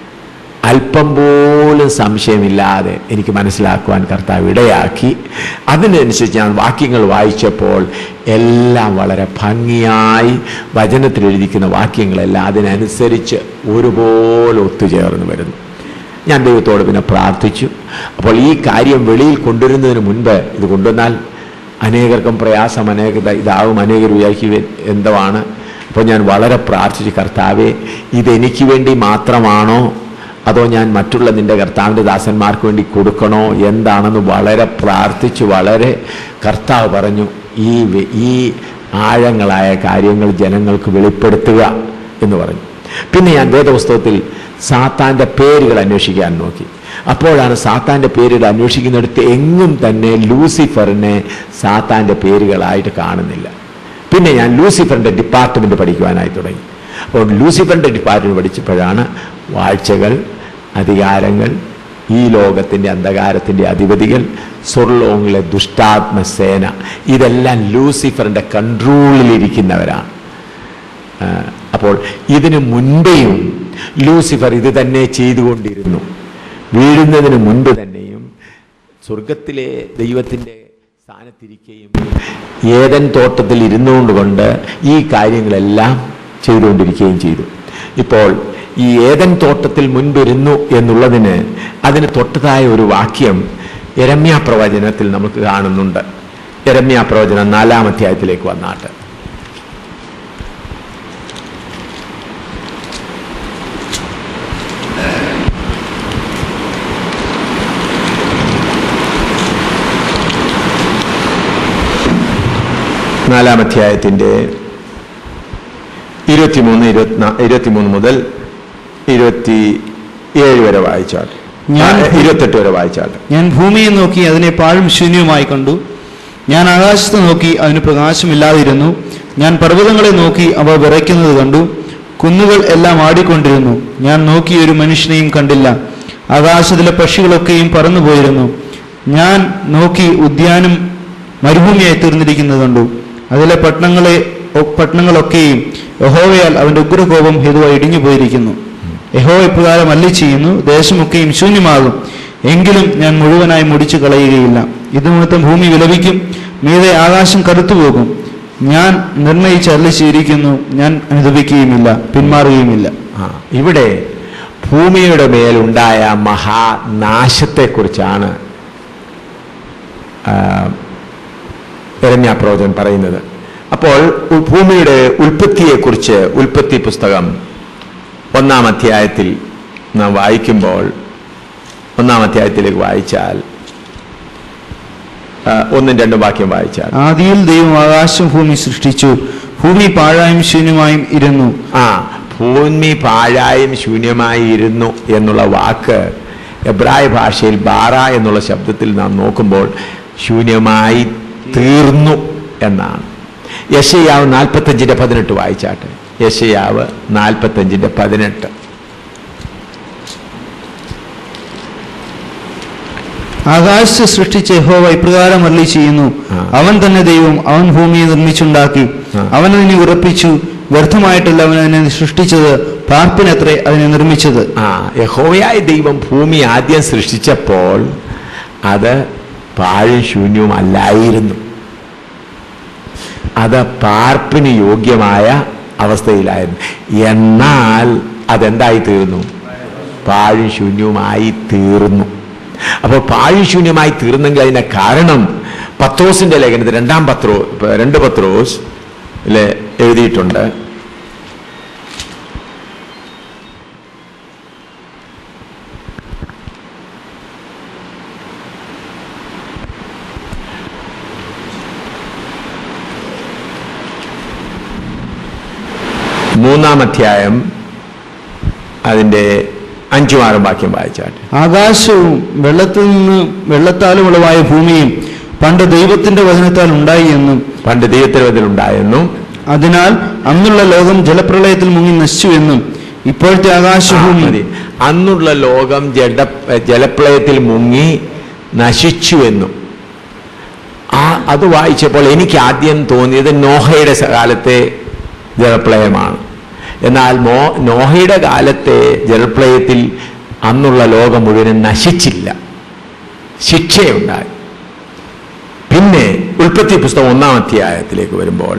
അല്പം പോലും സംശയമില്ലാതെ എനിക്ക് മനസ്സിലാക്കുവാൻ കർത്താവ് ഇടയാക്കി അതിനനുസരിച്ച് ഞാൻ വാക്യങ്ങൾ വായിച്ചപ്പോൾ എല്ലാം വളരെ ഭംഗിയായി വചനത്തിൽ എഴുതിക്കുന്ന വാക്യങ്ങളെല്ലാം അതിനനുസരിച്ച് ഒരുപോലെ ഒത്തുചേർന്ന് വരുന്നു ഞാൻ ദൈവത്തോട് പിന്നെ പ്രാർത്ഥിച്ചു അപ്പോൾ ഈ കാര്യം വെളിയിൽ കൊണ്ടുവരുന്നതിന് മുൻപ് ഇത് കൊണ്ടുവന്നാൽ അനേകർക്കും പ്രയാസം അനേക ഇതാവും അനേകർ വിചാരിക്കുക എന്തുവാണ് അപ്പോൾ ഞാൻ വളരെ പ്രാർത്ഥിച്ചു കർത്താവെ ഇതെനിക്ക് വേണ്ടി മാത്രമാണോ അതോ ഞാൻ മറ്റുള്ള നിന്റെ കർത്താവിൻ്റെ ദാസന്മാർക്ക് വേണ്ടി കൊടുക്കണോ എന്താണെന്ന് വളരെ പ്രാർത്ഥിച്ചു വളരെ കർത്താവ് പറഞ്ഞു ഈ വെ- ഈ ആഴങ്ങളായ കാര്യങ്ങൾ ജനങ്ങൾക്ക് വെളിപ്പെടുത്തുക എന്ന് പറഞ്ഞു പിന്നെ ഞാൻ വേദപുസ്തകത്തിൽ സാത്താൻ്റെ പേരുകൾ അന്വേഷിക്കാൻ നോക്കി അപ്പോഴാണ് സാത്താൻ്റെ പേരുകൾ അന്വേഷിക്കുന്നിടത്ത് എങ്ങും തന്നെ ലൂസിഫറിനെ സാത്താൻ്റെ പേരുകളായിട്ട് കാണുന്നില്ല പിന്നെ ഞാൻ ലൂസിഫറിൻ്റെ ഡിപ്പാർട്ട്മെൻറ്റ് പഠിക്കുവാനായി തുടങ്ങി അപ്പോൾ ലൂസിഫറിൻ്റെ ഡിപ്പാർട്ട്മെൻറ്റ് പഠിച്ചപ്പോഴാണ് വാഴ്ചകൾ അധികാരങ്ങൾ ഈ ലോകത്തിൻ്റെ അന്ധകാരത്തിൻ്റെ അധിപതികൾ സ്വർലോങ്ങിലെ ദുഷ്ടാത്മസേന ഇതെല്ലാം ലൂസിഫറിൻ്റെ കൺട്രോളിലിരിക്കുന്നവരാണ് ആ, അപ്പോൾ ഇതിനു മുൻപേയും ലൂസിഫർ ഇത് തന്നെ ചെയ്തുകൊണ്ടിരുന്നു വീഴുന്നതിന് മുൻപ് തന്നെയും സ്വർഗത്തിലെ ദൈവത്തിൻ്റെ സ്ഥാനത്തിരിക്കുകയും ഏതൻ തോട്ടത്തിൽ ഇരുന്നുകൊണ്ട് കൊണ്ട് ഈ കാര്യങ്ങളെല്ലാം ചെയ്തുകൊണ്ടിരിക്കുകയും ചെയ്തു ഇപ്പോൾ ഈ ഏതൻ തോട്ടത്തിൽ മുൻപിരുന്നു എന്നുള്ളതിന് അതിന് തൊട്ടതായ ഒരു വാക്യം എരമ്യ പ്രവചനത്തിൽ നമുക്ക് കാണുന്നുണ്ട് എരമ്യ പ്രവചനം നാലാം അധ്യായത്തിലേക്ക് വന്നാട്ട് നാലാം അധ്യായത്തിൻ്റെ ഇരുപത്തിമൂന്ന് ഇരുപത്തിനാ ഇരുപത്തിമൂന്ന് മുതൽ ഇരുപത്തി ഏഴ് വരെ വായിച്ചാട്ടെ ഞാൻ- ആ, ഇരുപത്തെട്ട് വരെ വായിച്ചാട്ടെ ഞാൻ ഭൂമിയെ നോക്കി അതിനെ പാഴും ശൂന്യവുമായി കണ്ടു ഞാൻ ആകാശത്ത് നോക്കി അതിന് പ്രകാശമില്ലാതിരുന്നു ഞാൻ പർവ്വതങ്ങളെ നോക്കി അവ വിറയ്ക്കുന്നത് കണ്ടു കുന്നുകൾ എല്ലാം ആടിക്കൊണ്ടിരുന്നു ഞാൻ നോക്കി ഒരു മനുഷ്യനെയും കണ്ടില്ല ആകാശത്തിലെ പക്ഷികളൊക്കെയും പറന്നുപോയിരുന്നു ഞാൻ നോക്കി ഉദ്യാനം മരുഭൂമിയായി തീർന്നിരിക്കുന്നത് കണ്ടു അതിലെ പട്ടണങ്ങളെ ഒ- പട്ടണങ്ങളൊക്കെയും യഹോവയാൽ അവന്റെ ഉഗ്രകോപം ഹേതുവായി ഇടിഞ്ഞു പോയിരിക്കുന്നു യഹോ ഇപ്രകാരം അല്ലി ചെയ്യുന്നു ദേശമൊക്കെയും ശൂന്യമാകും എങ്കിലും ഞാൻ മുഴുവനായി മുടിച്ചു കളയുകയില്ല ഇത് നിമിത്തം ഭൂമി വിലപിക്കും മീതെ ആകാശം കറുത്തുപോകും ഞാൻ നിർണയിച്ച് അല്ലി ചെയ്തിരിക്കുന്നു ഞാൻ അനുദപിക്കുകയുമില്ല പിന്മാറുകയുമില്ല ആ ഇവിടെ ഭൂമിയുടെ മേലുണ്ടായ മഹാനാശത്തെക്കുറിച്ചാണ് എരമ്യാപ്രോജൻ പറയുന്നത് അപ്പോൾ ഉ- ഭൂമിയുടെ ഉൽപ്പത്തിയെക്കുറിച്ച് ഉൽപ്പത്തി പുസ്തകം ഒന്നാം അധ്യായത്തിൽ നാം വായിക്കുമ്പോൾ ഒന്നാം അധ്യായത്തിലേക്ക് വായിച്ചാൽ ആ, ഒന്നും രണ്ടും വാക്യം വായിച്ചാൽ ആദിയിൽ ദൈവം ആകാശം ഭൂമി സൃഷ്ടിച്ചു ഭൂമി പാഴായും ശൂന്യമായും ഇരുന്നു ആ ഭൂമി പാഴായും ശൂന്യമായി ഇരുന്നു എന്നുള്ള വാക്ക് എബ്രായ ഭാഷയിൽ ബാറ എന്നുള്ള ശബ്ദത്തിൽ നാം നോക്കുമ്പോൾ ശൂന്യമായി തീർന്നു എന്നാണ് യശയാവ് നാൽപ്പത്തഞ്ചിന്റെ പതിനെട്ട് വായിച്ചാട്ടെ യശയാവ് നാൽപ്പത്തഞ്ചിന്റെ പതിനെട്ട് ആകാശത്തെ സൃഷ്ടിച്ച യഹോവ ഇപ്രകാരം അല്ലി ചെയ്യുന്നു ആ. അവൻ തന്നെ ദൈവം അവൻ ഭൂമിയെ നിർമ്മിച്ചുണ്ടാക്കി ആ. അവൻ അതിനെ ഉറപ്പിച്ചു വ്യർത്ഥമായിട്ടല്ല അവൻ അതിനെ സൃഷ്ടിച്ചത് പാർപ്പിനത്രേ അതിനെ നിർമ്മിച്ചത് ആ യഹോവയായ ദൈവം ഭൂമി ആദ്യം സൃഷ്ടിച്ചപ്പോൾ അത് പാഴും ശൂന്യവും അല്ലായിരുന്നു അത് പാർപ്പിന് യോഗ്യമായ അവസ്ഥയിലായിരുന്നു എന്നാൽ അതെന്തായി തീർന്നു പാഴും ശൂന്യവുമായി തീർന്നു അപ്പോൾ പാഴും ശൂന്യമായി തീർന്നെങ്കിൽ അതിന്റെ കാരണം പത്രോസിന്റെ ലേഖനത്തിൽ രണ്ടാം പത്രോ രണ്ട് പത്രോസ് ലെ എഴുതിയിട്ടുണ്ട് മൂന്നാം അധ്യായം അതിൻ്റെ അഞ്ചും ആറും വാക്യം വായിച്ചാട്ടെ ആകാശവും വെള്ളത്തിൽ നിന്ന് വെള്ളത്താലും ഉളവായ ഭൂമിയും പണ്ട് ദൈവത്തിന്റെ വചനത്താൽ ഉണ്ടായി എന്നും പണ്ട് ദൈവത്തിലുണ്ടായിരുന്നു അതിനാൽ അന്നുള്ള ലോകം ജലപ്രളയത്തിൽ മുങ്ങി നശിച്ചു എന്നും ഇപ്പോഴത്തെ ആകാശവും മതി അന്നുള്ള ലോകം ജഡ ജലപ്രളയത്തിൽ മുങ്ങി നശിച്ചു എന്നും ആ അത് വായിച്ചപ്പോൾ എനിക്ക് ആദ്യം തോന്നിയത് നോഹയുടെ കാലത്തെ ജലപ്രളയമാണ് എന്നാൽ മോ നോഹയുടെ കാലത്തെ ജലപ്രളയത്തിൽ അന്നുള്ള ലോകം മുഴുവനും നശിച്ചില്ല ശിക്ഷയുണ്ടായി പിന്നെ ഉൽപ്പത്തി പുസ്തകം ഒന്നാം അധ്യായത്തിലേക്ക് വരുമ്പോൾ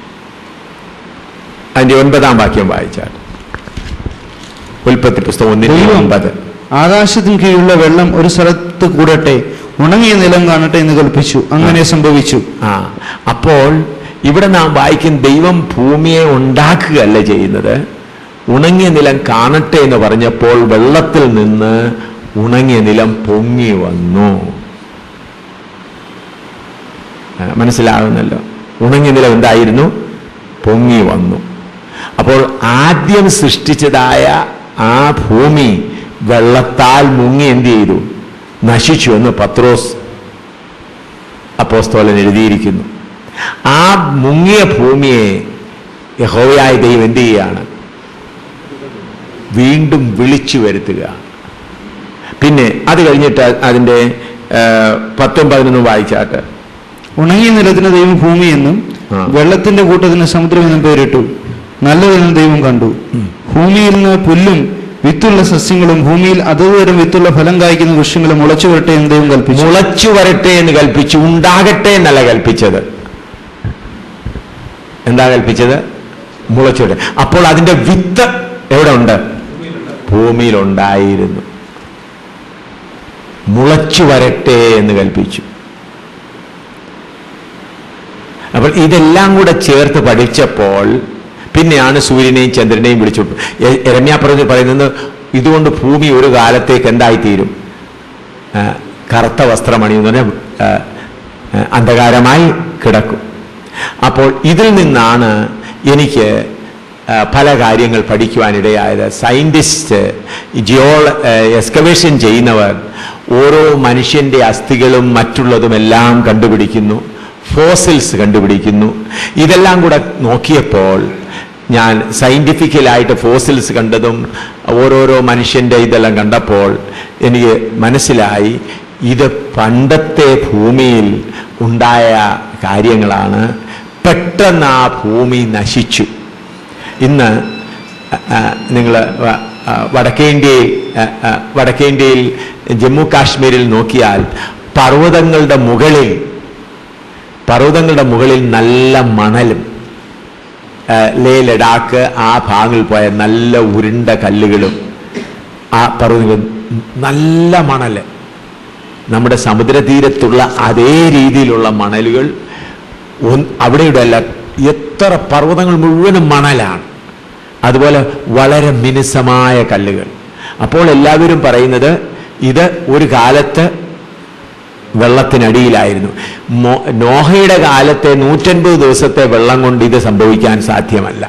അതിന്റെ ഒൻപതാം വാക്യം വായിച്ചാൽ ഉൽപ്പത്തി പുസ്തകം ഒന്നിന്റെ ദൈവം ഒൻപത് ആകാശത്തിന് കീഴിലുള്ള വെള്ളം ഒരു സ്ഥലത്ത് കൂടട്ടെ ഉണങ്ങിയ നിലം കാണട്ടെ എന്ന് കൽപ്പിച്ചു അങ്ങനെ സംഭവിച്ചു ആ അപ്പോൾ ഇവിടെ നാം വായിക്കും ദൈവം ഭൂമിയെ ഉണ്ടാക്കുകയല്ല ചെയ്യുന്നത് ഉണങ്ങിയ നിലം കാണട്ടെ എന്ന് പറഞ്ഞപ്പോൾ വെള്ളത്തിൽ നിന്ന് ഉണങ്ങിയ നിലം പൊങ്ങി വന്നു ആ, മനസ്സിലാകുന്നല്ലോ ഉണങ്ങിയ നിലം എന്തായിരുന്നു പൊങ്ങി വന്നു അപ്പോൾ ആദ്യം സൃഷ്ടിച്ചതായ ആ ഭൂമി വെള്ളത്താൽ മുങ്ങി എന്ത് ചെയ്തു നശിച്ചു എന്ന് പത്രോസ് അപ്പോസ്തോലൻ എഴുതിയിരിക്കുന്നു ആ മുങ്ങിയ ഭൂമിയെ യഹോവയായ ദൈവം എന്ത് ചെയ്യുകയാണ് വീണ്ടും വിളിച്ചു വരുത്തുക പിന്നെ അത് കഴിഞ്ഞിട്ട് അതിൻ്റെ പത്തും പതിനൊന്നും വായിച്ചാട്ട് ഉണങ്ങിയ നിലത്തിന് ദൈവം ഭൂമി എന്നും ആ. വെള്ളത്തിന്റെ കൂട്ടത്തിന് സമുദ്രം എന്നും പേരിട്ടു നല്ലതെന്ന് ദൈവം കണ്ടു ഭൂമിയിൽ നിന്ന് പുല്ലും വിത്തുള്ള സസ്യങ്ങളും ഭൂമിയിൽ അതത് തരം വിത്തുള്ള ഫലം കായ്ക്കുന്ന വൃക്ഷങ്ങളും മുളച്ചു വരട്ടെ എന്ന് ദൈവം കൽപ്പിച്ചു മുളച്ചു വരട്ടെ എന്ന് കൽപ്പിച്ചു ഉണ്ടാകട്ടെ എന്നല്ല കൽപ്പിച്ചത് എന്താ കൽപ്പിച്ചത് മുളച്ചു വരട്ടെ അപ്പോൾ അതിന്റെ വിത്ത് എവിടെ ഉണ്ട് ഭൂമിയിലുണ്ടായിരുന്നു മുളച്ചു വരട്ടെ എന്ന് കൽപ്പിച്ചു അപ്പോൾ ഇതെല്ലാം കൂടെ ചേർത്ത് പഠിച്ചപ്പോൾ പിന്നെയാണ് സൂര്യനെയും ചന്ദ്രനെയും വിളിച്ചു എരമ്യാപ്രതി പറയുന്നത് ഇതുകൊണ്ട് ഭൂമി ഒരു കാലത്തേക്ക് എന്തായിത്തീരും ആ, കറുത്ത വസ്ത്രമണിയെന്ന് പറഞ്ഞാൽ ആ, ആ, അന്ധകാരമായി കിടക്കും അപ്പോൾ ഇതിൽ നിന്നാണ് എനിക്ക് ആ, പല കാര്യങ്ങൾ പഠിക്കുവാനിടയായത് സയൻറ്റിസ്റ്റ് ജിയോള എക്സ്കവേഷൻ ചെയ്യുന്നവർ ഓരോ മനുഷ്യൻ്റെ അസ്ഥികളും മറ്റുള്ളതുമെല്ലാം കണ്ടുപിടിക്കുന്നു ഫോസിൽസ് കണ്ടുപിടിക്കുന്നു ഇതെല്ലാം കൂടെ നോക്കിയപ്പോൾ ഞാൻ സയൻറ്റിഫിക്കലായിട്ട് ഫോസിൽസ് കണ്ടതും ഓരോരോ മനുഷ്യൻ്റെ ഇതെല്ലാം കണ്ടപ്പോൾ എനിക്ക് മനസ്സിലായി ഇത് പണ്ടത്തെ ഭൂമിയിൽ ഉണ്ടായ കാര്യങ്ങളാണ് പെട്ടെന്ന് ആ ഭൂമി നശിച്ചു ഇന്ന് നിങ്ങൾ വടക്കേ ഇന്ത്യയിൽ ആ, ആ, വടക്കേ ഇന്ത്യയിൽ ജമ്മു കാശ്മീരിൽ നോക്കിയാൽ പർവ്വതങ്ങളുടെ മുകളിൽ പർവ്വതങ്ങളുടെ മുകളിൽ നല്ല മണലും ആ, ലേ ലഡാക്ക് ആ ഭാഗങ്ങളിൽ പോയ നല്ല ഉരുണ്ട കല്ലുകളും ആ പർവ്വതങ്ങൾ നല്ല മണല് നമ്മുടെ സമുദ്രതീരത്തുള്ള അതേ രീതിയിലുള്ള മണലുകൾ ഒന്ന് അവിടെയുടെ അല്ല എത്ര പർവ്വതങ്ങൾ മുഴുവനും മണലാണ് അതുപോലെ വളരെ മിനുസമായ കല്ലുകൾ അപ്പോൾ എല്ലാവരും പറയുന്നത് ഇത് ഒരു കാലത്ത് വെള്ളത്തിനടിയിലായിരുന്നു മോ- നോഹയുടെ കാലത്തെ നൂറ്റൻപത് ദിവസത്തെ വെള്ളം കൊണ്ട് ഇത് സംഭവിക്കാൻ സാധ്യമല്ല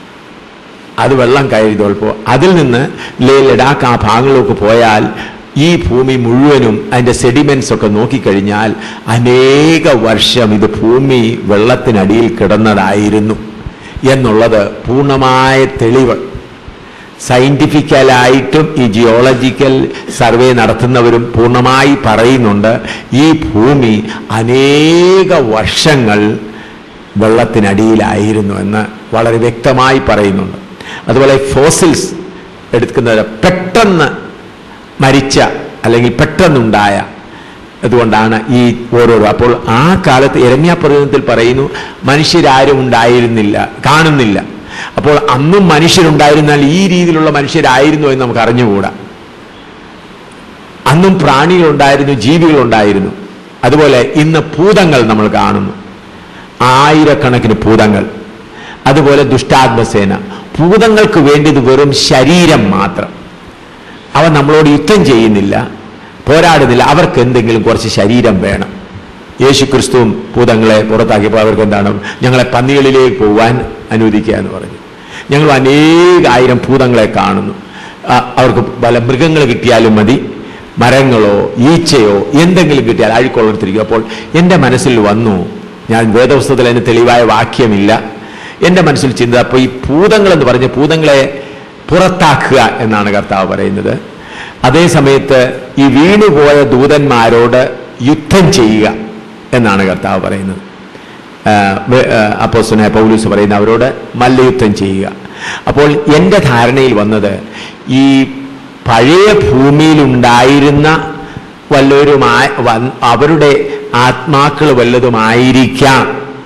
അത് വെള്ളം കയറിയതോൾപ്പോൾ അതിൽ നിന്ന് ലേ ലഡാക്ക് ആ ഭാഗങ്ങളിലേക്ക് പോയാൽ ഈ ഭൂമി മുഴുവനും അതിൻ്റെ സെഡിമെൻസ് ഒക്കെ നോക്കിക്കഴിഞ്ഞാൽ അനേക വർഷം ഇത് ഭൂമി വെള്ളത്തിനടിയിൽ കിടന്നതായിരുന്നു എന്നുള്ളത് പൂർണ്ണമായ തെളിവ് സയൻറ്റിഫിക്കലായിട്ടും ഈ ജിയോളജിക്കൽ സർവേ നടത്തുന്നവരും പൂർണ്ണമായി പറയുന്നുണ്ട് ഈ ഭൂമി അനേക വർഷങ്ങൾ വെള്ളത്തിനടിയിലായിരുന്നു എന്ന് വളരെ വ്യക്തമായി പറയുന്നുണ്ട് അതുപോലെ ഫോസിൽസ് എടുക്കുന്നത് പെട്ടെന്ന് മരിച്ച അല്ലെങ്കിൽ പെട്ടെന്നുണ്ടായ അതുകൊണ്ടാണ് ഈ ഓരോരോ അപ്പോൾ ആ കാലത്ത് എരമ്യ പ്രവചനത്തിൽ പറയുന്നു മനുഷ്യരാരും ഉണ്ടായിരുന്നില്ല കാണുന്നില്ല അപ്പോൾ അന്നും മനുഷ്യരുണ്ടായിരുന്നാൽ ഈ രീതിയിലുള്ള മനുഷ്യരായിരുന്നു എന്ന് നമുക്ക് അറിഞ്ഞുകൂടാ അന്നും പ്രാണികളുണ്ടായിരുന്നു ജീവികളുണ്ടായിരുന്നു അതുപോലെ ഇന്ന് ഭൂതങ്ങൾ നമ്മൾ കാണുന്നു ആയിരക്കണക്കിന് ഭൂതങ്ങൾ അതുപോലെ ദുഷ്ടാത്മസേന ഭൂതങ്ങൾക്ക് വേണ്ടിയത് വെറും ശരീരം മാത്രം അവ നമ്മളോട് യുദ്ധം ചെയ്യുന്നില്ല പോരാടുന്നില്ല അവർക്ക് എന്തെങ്കിലും കുറച്ച് ശരീരം വേണം യേശു ക്രിസ്തുവും ഭൂതങ്ങളെ പുറത്താക്കിയപ്പോൾ അവർക്ക് എന്താണ് ഞങ്ങളെ പന്നികളിലേക്ക് പോകാൻ അനുവദിക്കുക എന്ന് പറഞ്ഞു ഞങ്ങൾ അനേകായിരം ഭൂതങ്ങളെ കാണുന്നു ആ, അവർക്ക് പല മൃഗങ്ങൾ കിട്ടിയാലും മതി മരങ്ങളോ ഈച്ചയോ എന്തെങ്കിലും കിട്ടിയാൽ അഴുക്കൊള്ളത്തിരിക്കും അപ്പോൾ എൻ്റെ മനസ്സിൽ വന്നു ഞാൻ വേദപുസ്തകത്തിൽ അതിന് തെളിവായ വാക്യമില്ല എൻ്റെ മനസ്സിൽ ചിന്ത അപ്പോൾ ഈ ഭൂതങ്ങൾ എന്ന് പറഞ്ഞ ഭൂതങ്ങളെ പുറത്താക്കുക എന്നാണ് കർത്താവ് പറയുന്നത് അതേ സമയത്ത് ഈ വീണുപോയ ദൂതന്മാരോട് യുദ്ധം ചെയ്യുക എന്നാണ് കർത്താവ് പറയുന്നത് അപ്പോസ്തലനായ പൗലൂസ് പറയുന്ന അവരോട് മല്ലയുദ്ധം ചെയ്യുക അപ്പോൾ എൻ്റെ ധാരണയിൽ വന്നത് ഈ പഴയ ഭൂമിയിലുണ്ടായിരുന്ന വല്ലവരുമായ വൻ- അവരുടെ ആത്മാക്കൾ വല്ലതുമായിരിക്കാം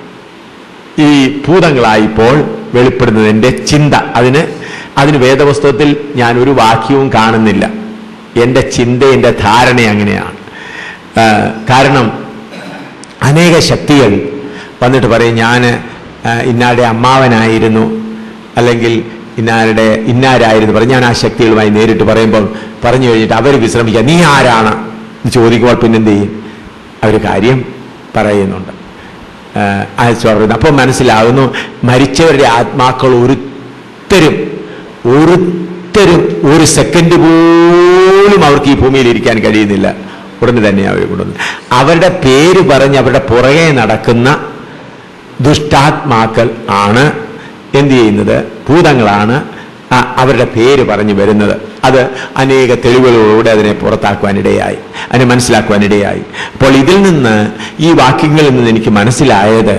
ഈ ഭൂതങ്ങളായിപ്പോൾ വെളിപ്പെടുന്നത് എൻ്റെ ചിന്ത അതിന് അതിന് വേദപുസ്തകത്തിൽ ഞാൻ ഒരു വാക്യവും കാണുന്നില്ല എൻ്റെ ചിന്ത എൻ്റെ ധാരണ അങ്ങനെയാണ് ആ, കാരണം അനേക ശക്തികൾ വന്നിട്ട് പറയും ഞാൻ ഇന്നാരുടെ അമ്മാവനായിരുന്നു അല്ലെങ്കിൽ ഇന്നാരുടെ ഇന്നാരായിരുന്നു പറയും ഞാൻ ആ ശക്തികളുമായി നേരിട്ട് പറയുമ്പോൾ പറഞ്ഞു കഴിഞ്ഞിട്ട് അവർ വിശ്രമിക്കുക നീ ആരാണ് എന്ന് ചോദിക്കുമ്പോൾ പിന്നെന്ത് ചെയ്യും അവർ കാര്യം പറയുന്നുണ്ട് അയച്ചു പറയുന്നത് അപ്പോൾ മനസ്സിലാകുന്നു മരിച്ചവരുടെ ആത്മാക്കൾ ഒരുത്തരും ഒരുത്തരും ഒരു സെക്കൻഡ് പോലും അവർക്ക് ഈ ഭൂമിയിൽ ഇരിക്കാൻ കഴിയുന്നില്ല ഉടനെ തന്നെ അവർ കൊണ്ടുവന്നു അവരുടെ പേര് പറഞ്ഞ് അവരുടെ പുറകെ നടക്കുന്ന ദുഷ്ടാത്മാക്കൾ ആണ് എന്ത് ചെയ്യുന്നത് ഭൂതങ്ങളാണ് ആ, അവരുടെ പേര് പറഞ്ഞു വരുന്നത് അത് അനേക തെളിവുകളോടെ അതിനെ പുറത്താക്കുവാനിടയായി അതിനെ മനസ്സിലാക്കുവാനിടയായി അപ്പോൾ ഇതിൽ നിന്ന് ഈ വാക്യങ്ങളിൽ നിന്ന് എനിക്ക് മനസ്സിലായത്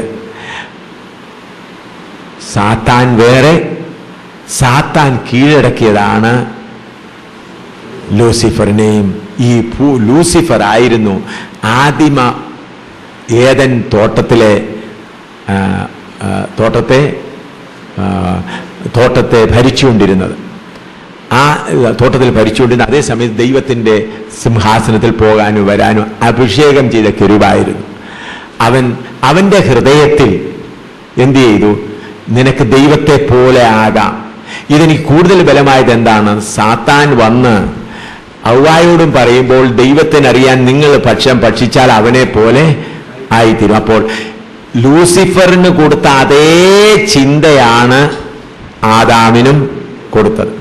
സാത്താൻ വേറെ സാത്താൻ കീഴടക്കിയതാണ് ലൂസിഫറിനെയും ഈ ഭൂ ലൂസിഫർ ആയിരുന്നു ആദിമ ഏതൻ തോട്ടത്തിലെ ആ, ആ, തോട്ടത്തെ ആ, തോട്ടത്തെ ഭരിച്ചുകൊണ്ടിരുന്നത് ആ തോട്ടത്തിൽ ഭരിച്ചുകൊണ്ടിരുന്ന അതേസമയത്ത് ദൈവത്തിൻ്റെ സിംഹാസനത്തിൽ പോകാനും വരാനും അഭിഷേകം ചെയ്ത കെരുവായിരുന്നു അവൻ അവൻ്റെ ഹൃദയത്തിൽ എന്ത് ചെയ്തു നിനക്ക് ദൈവത്തെ പോലെ ആകാം ഇതെനിക്ക് കൂടുതൽ ബലമായത് എന്താണ് സാത്താൻ വന്ന് ഔവായോടും പറയുമ്പോൾ ദൈവത്തിനറിയാൻ നിങ്ങൾ പക്ഷം ഭക്ഷിച്ചാൽ അവനെ പോലെ ആയിത്തീരും അപ്പോൾ ലൂസിഫറിന് കൊടുത്ത അതേ ചിന്തയാണ് ആദാമിനും കൊടുത്തത്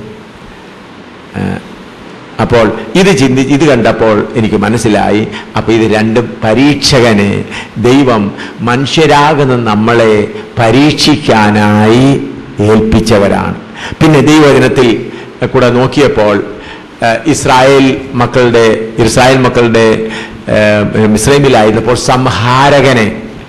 ഏഹ് അപ്പോൾ ഇത് ചിന്തി ഇത് കണ്ടപ്പോൾ എനിക്ക് മനസ്സിലായി അപ്പോൾ ഇത് രണ്ടും പരീക്ഷകനെ ദൈവം മനുഷ്യരാകുന്ന നമ്മളെ പരീക്ഷിക്കാനായി ഏൽപ്പിച്ചവരാണ് പിന്നെ ദൈവദിനത്തിൽ കൂടെ നോക്കിയപ്പോൾ ഏഹ് ഇസ്രായേൽ മക്കളുടെ ഇസ്രായേൽ മക്കളുടെ ഏഹ് മിസ്രൈമിലായിരുന്നപ്പോൾ സംഹാരകനെ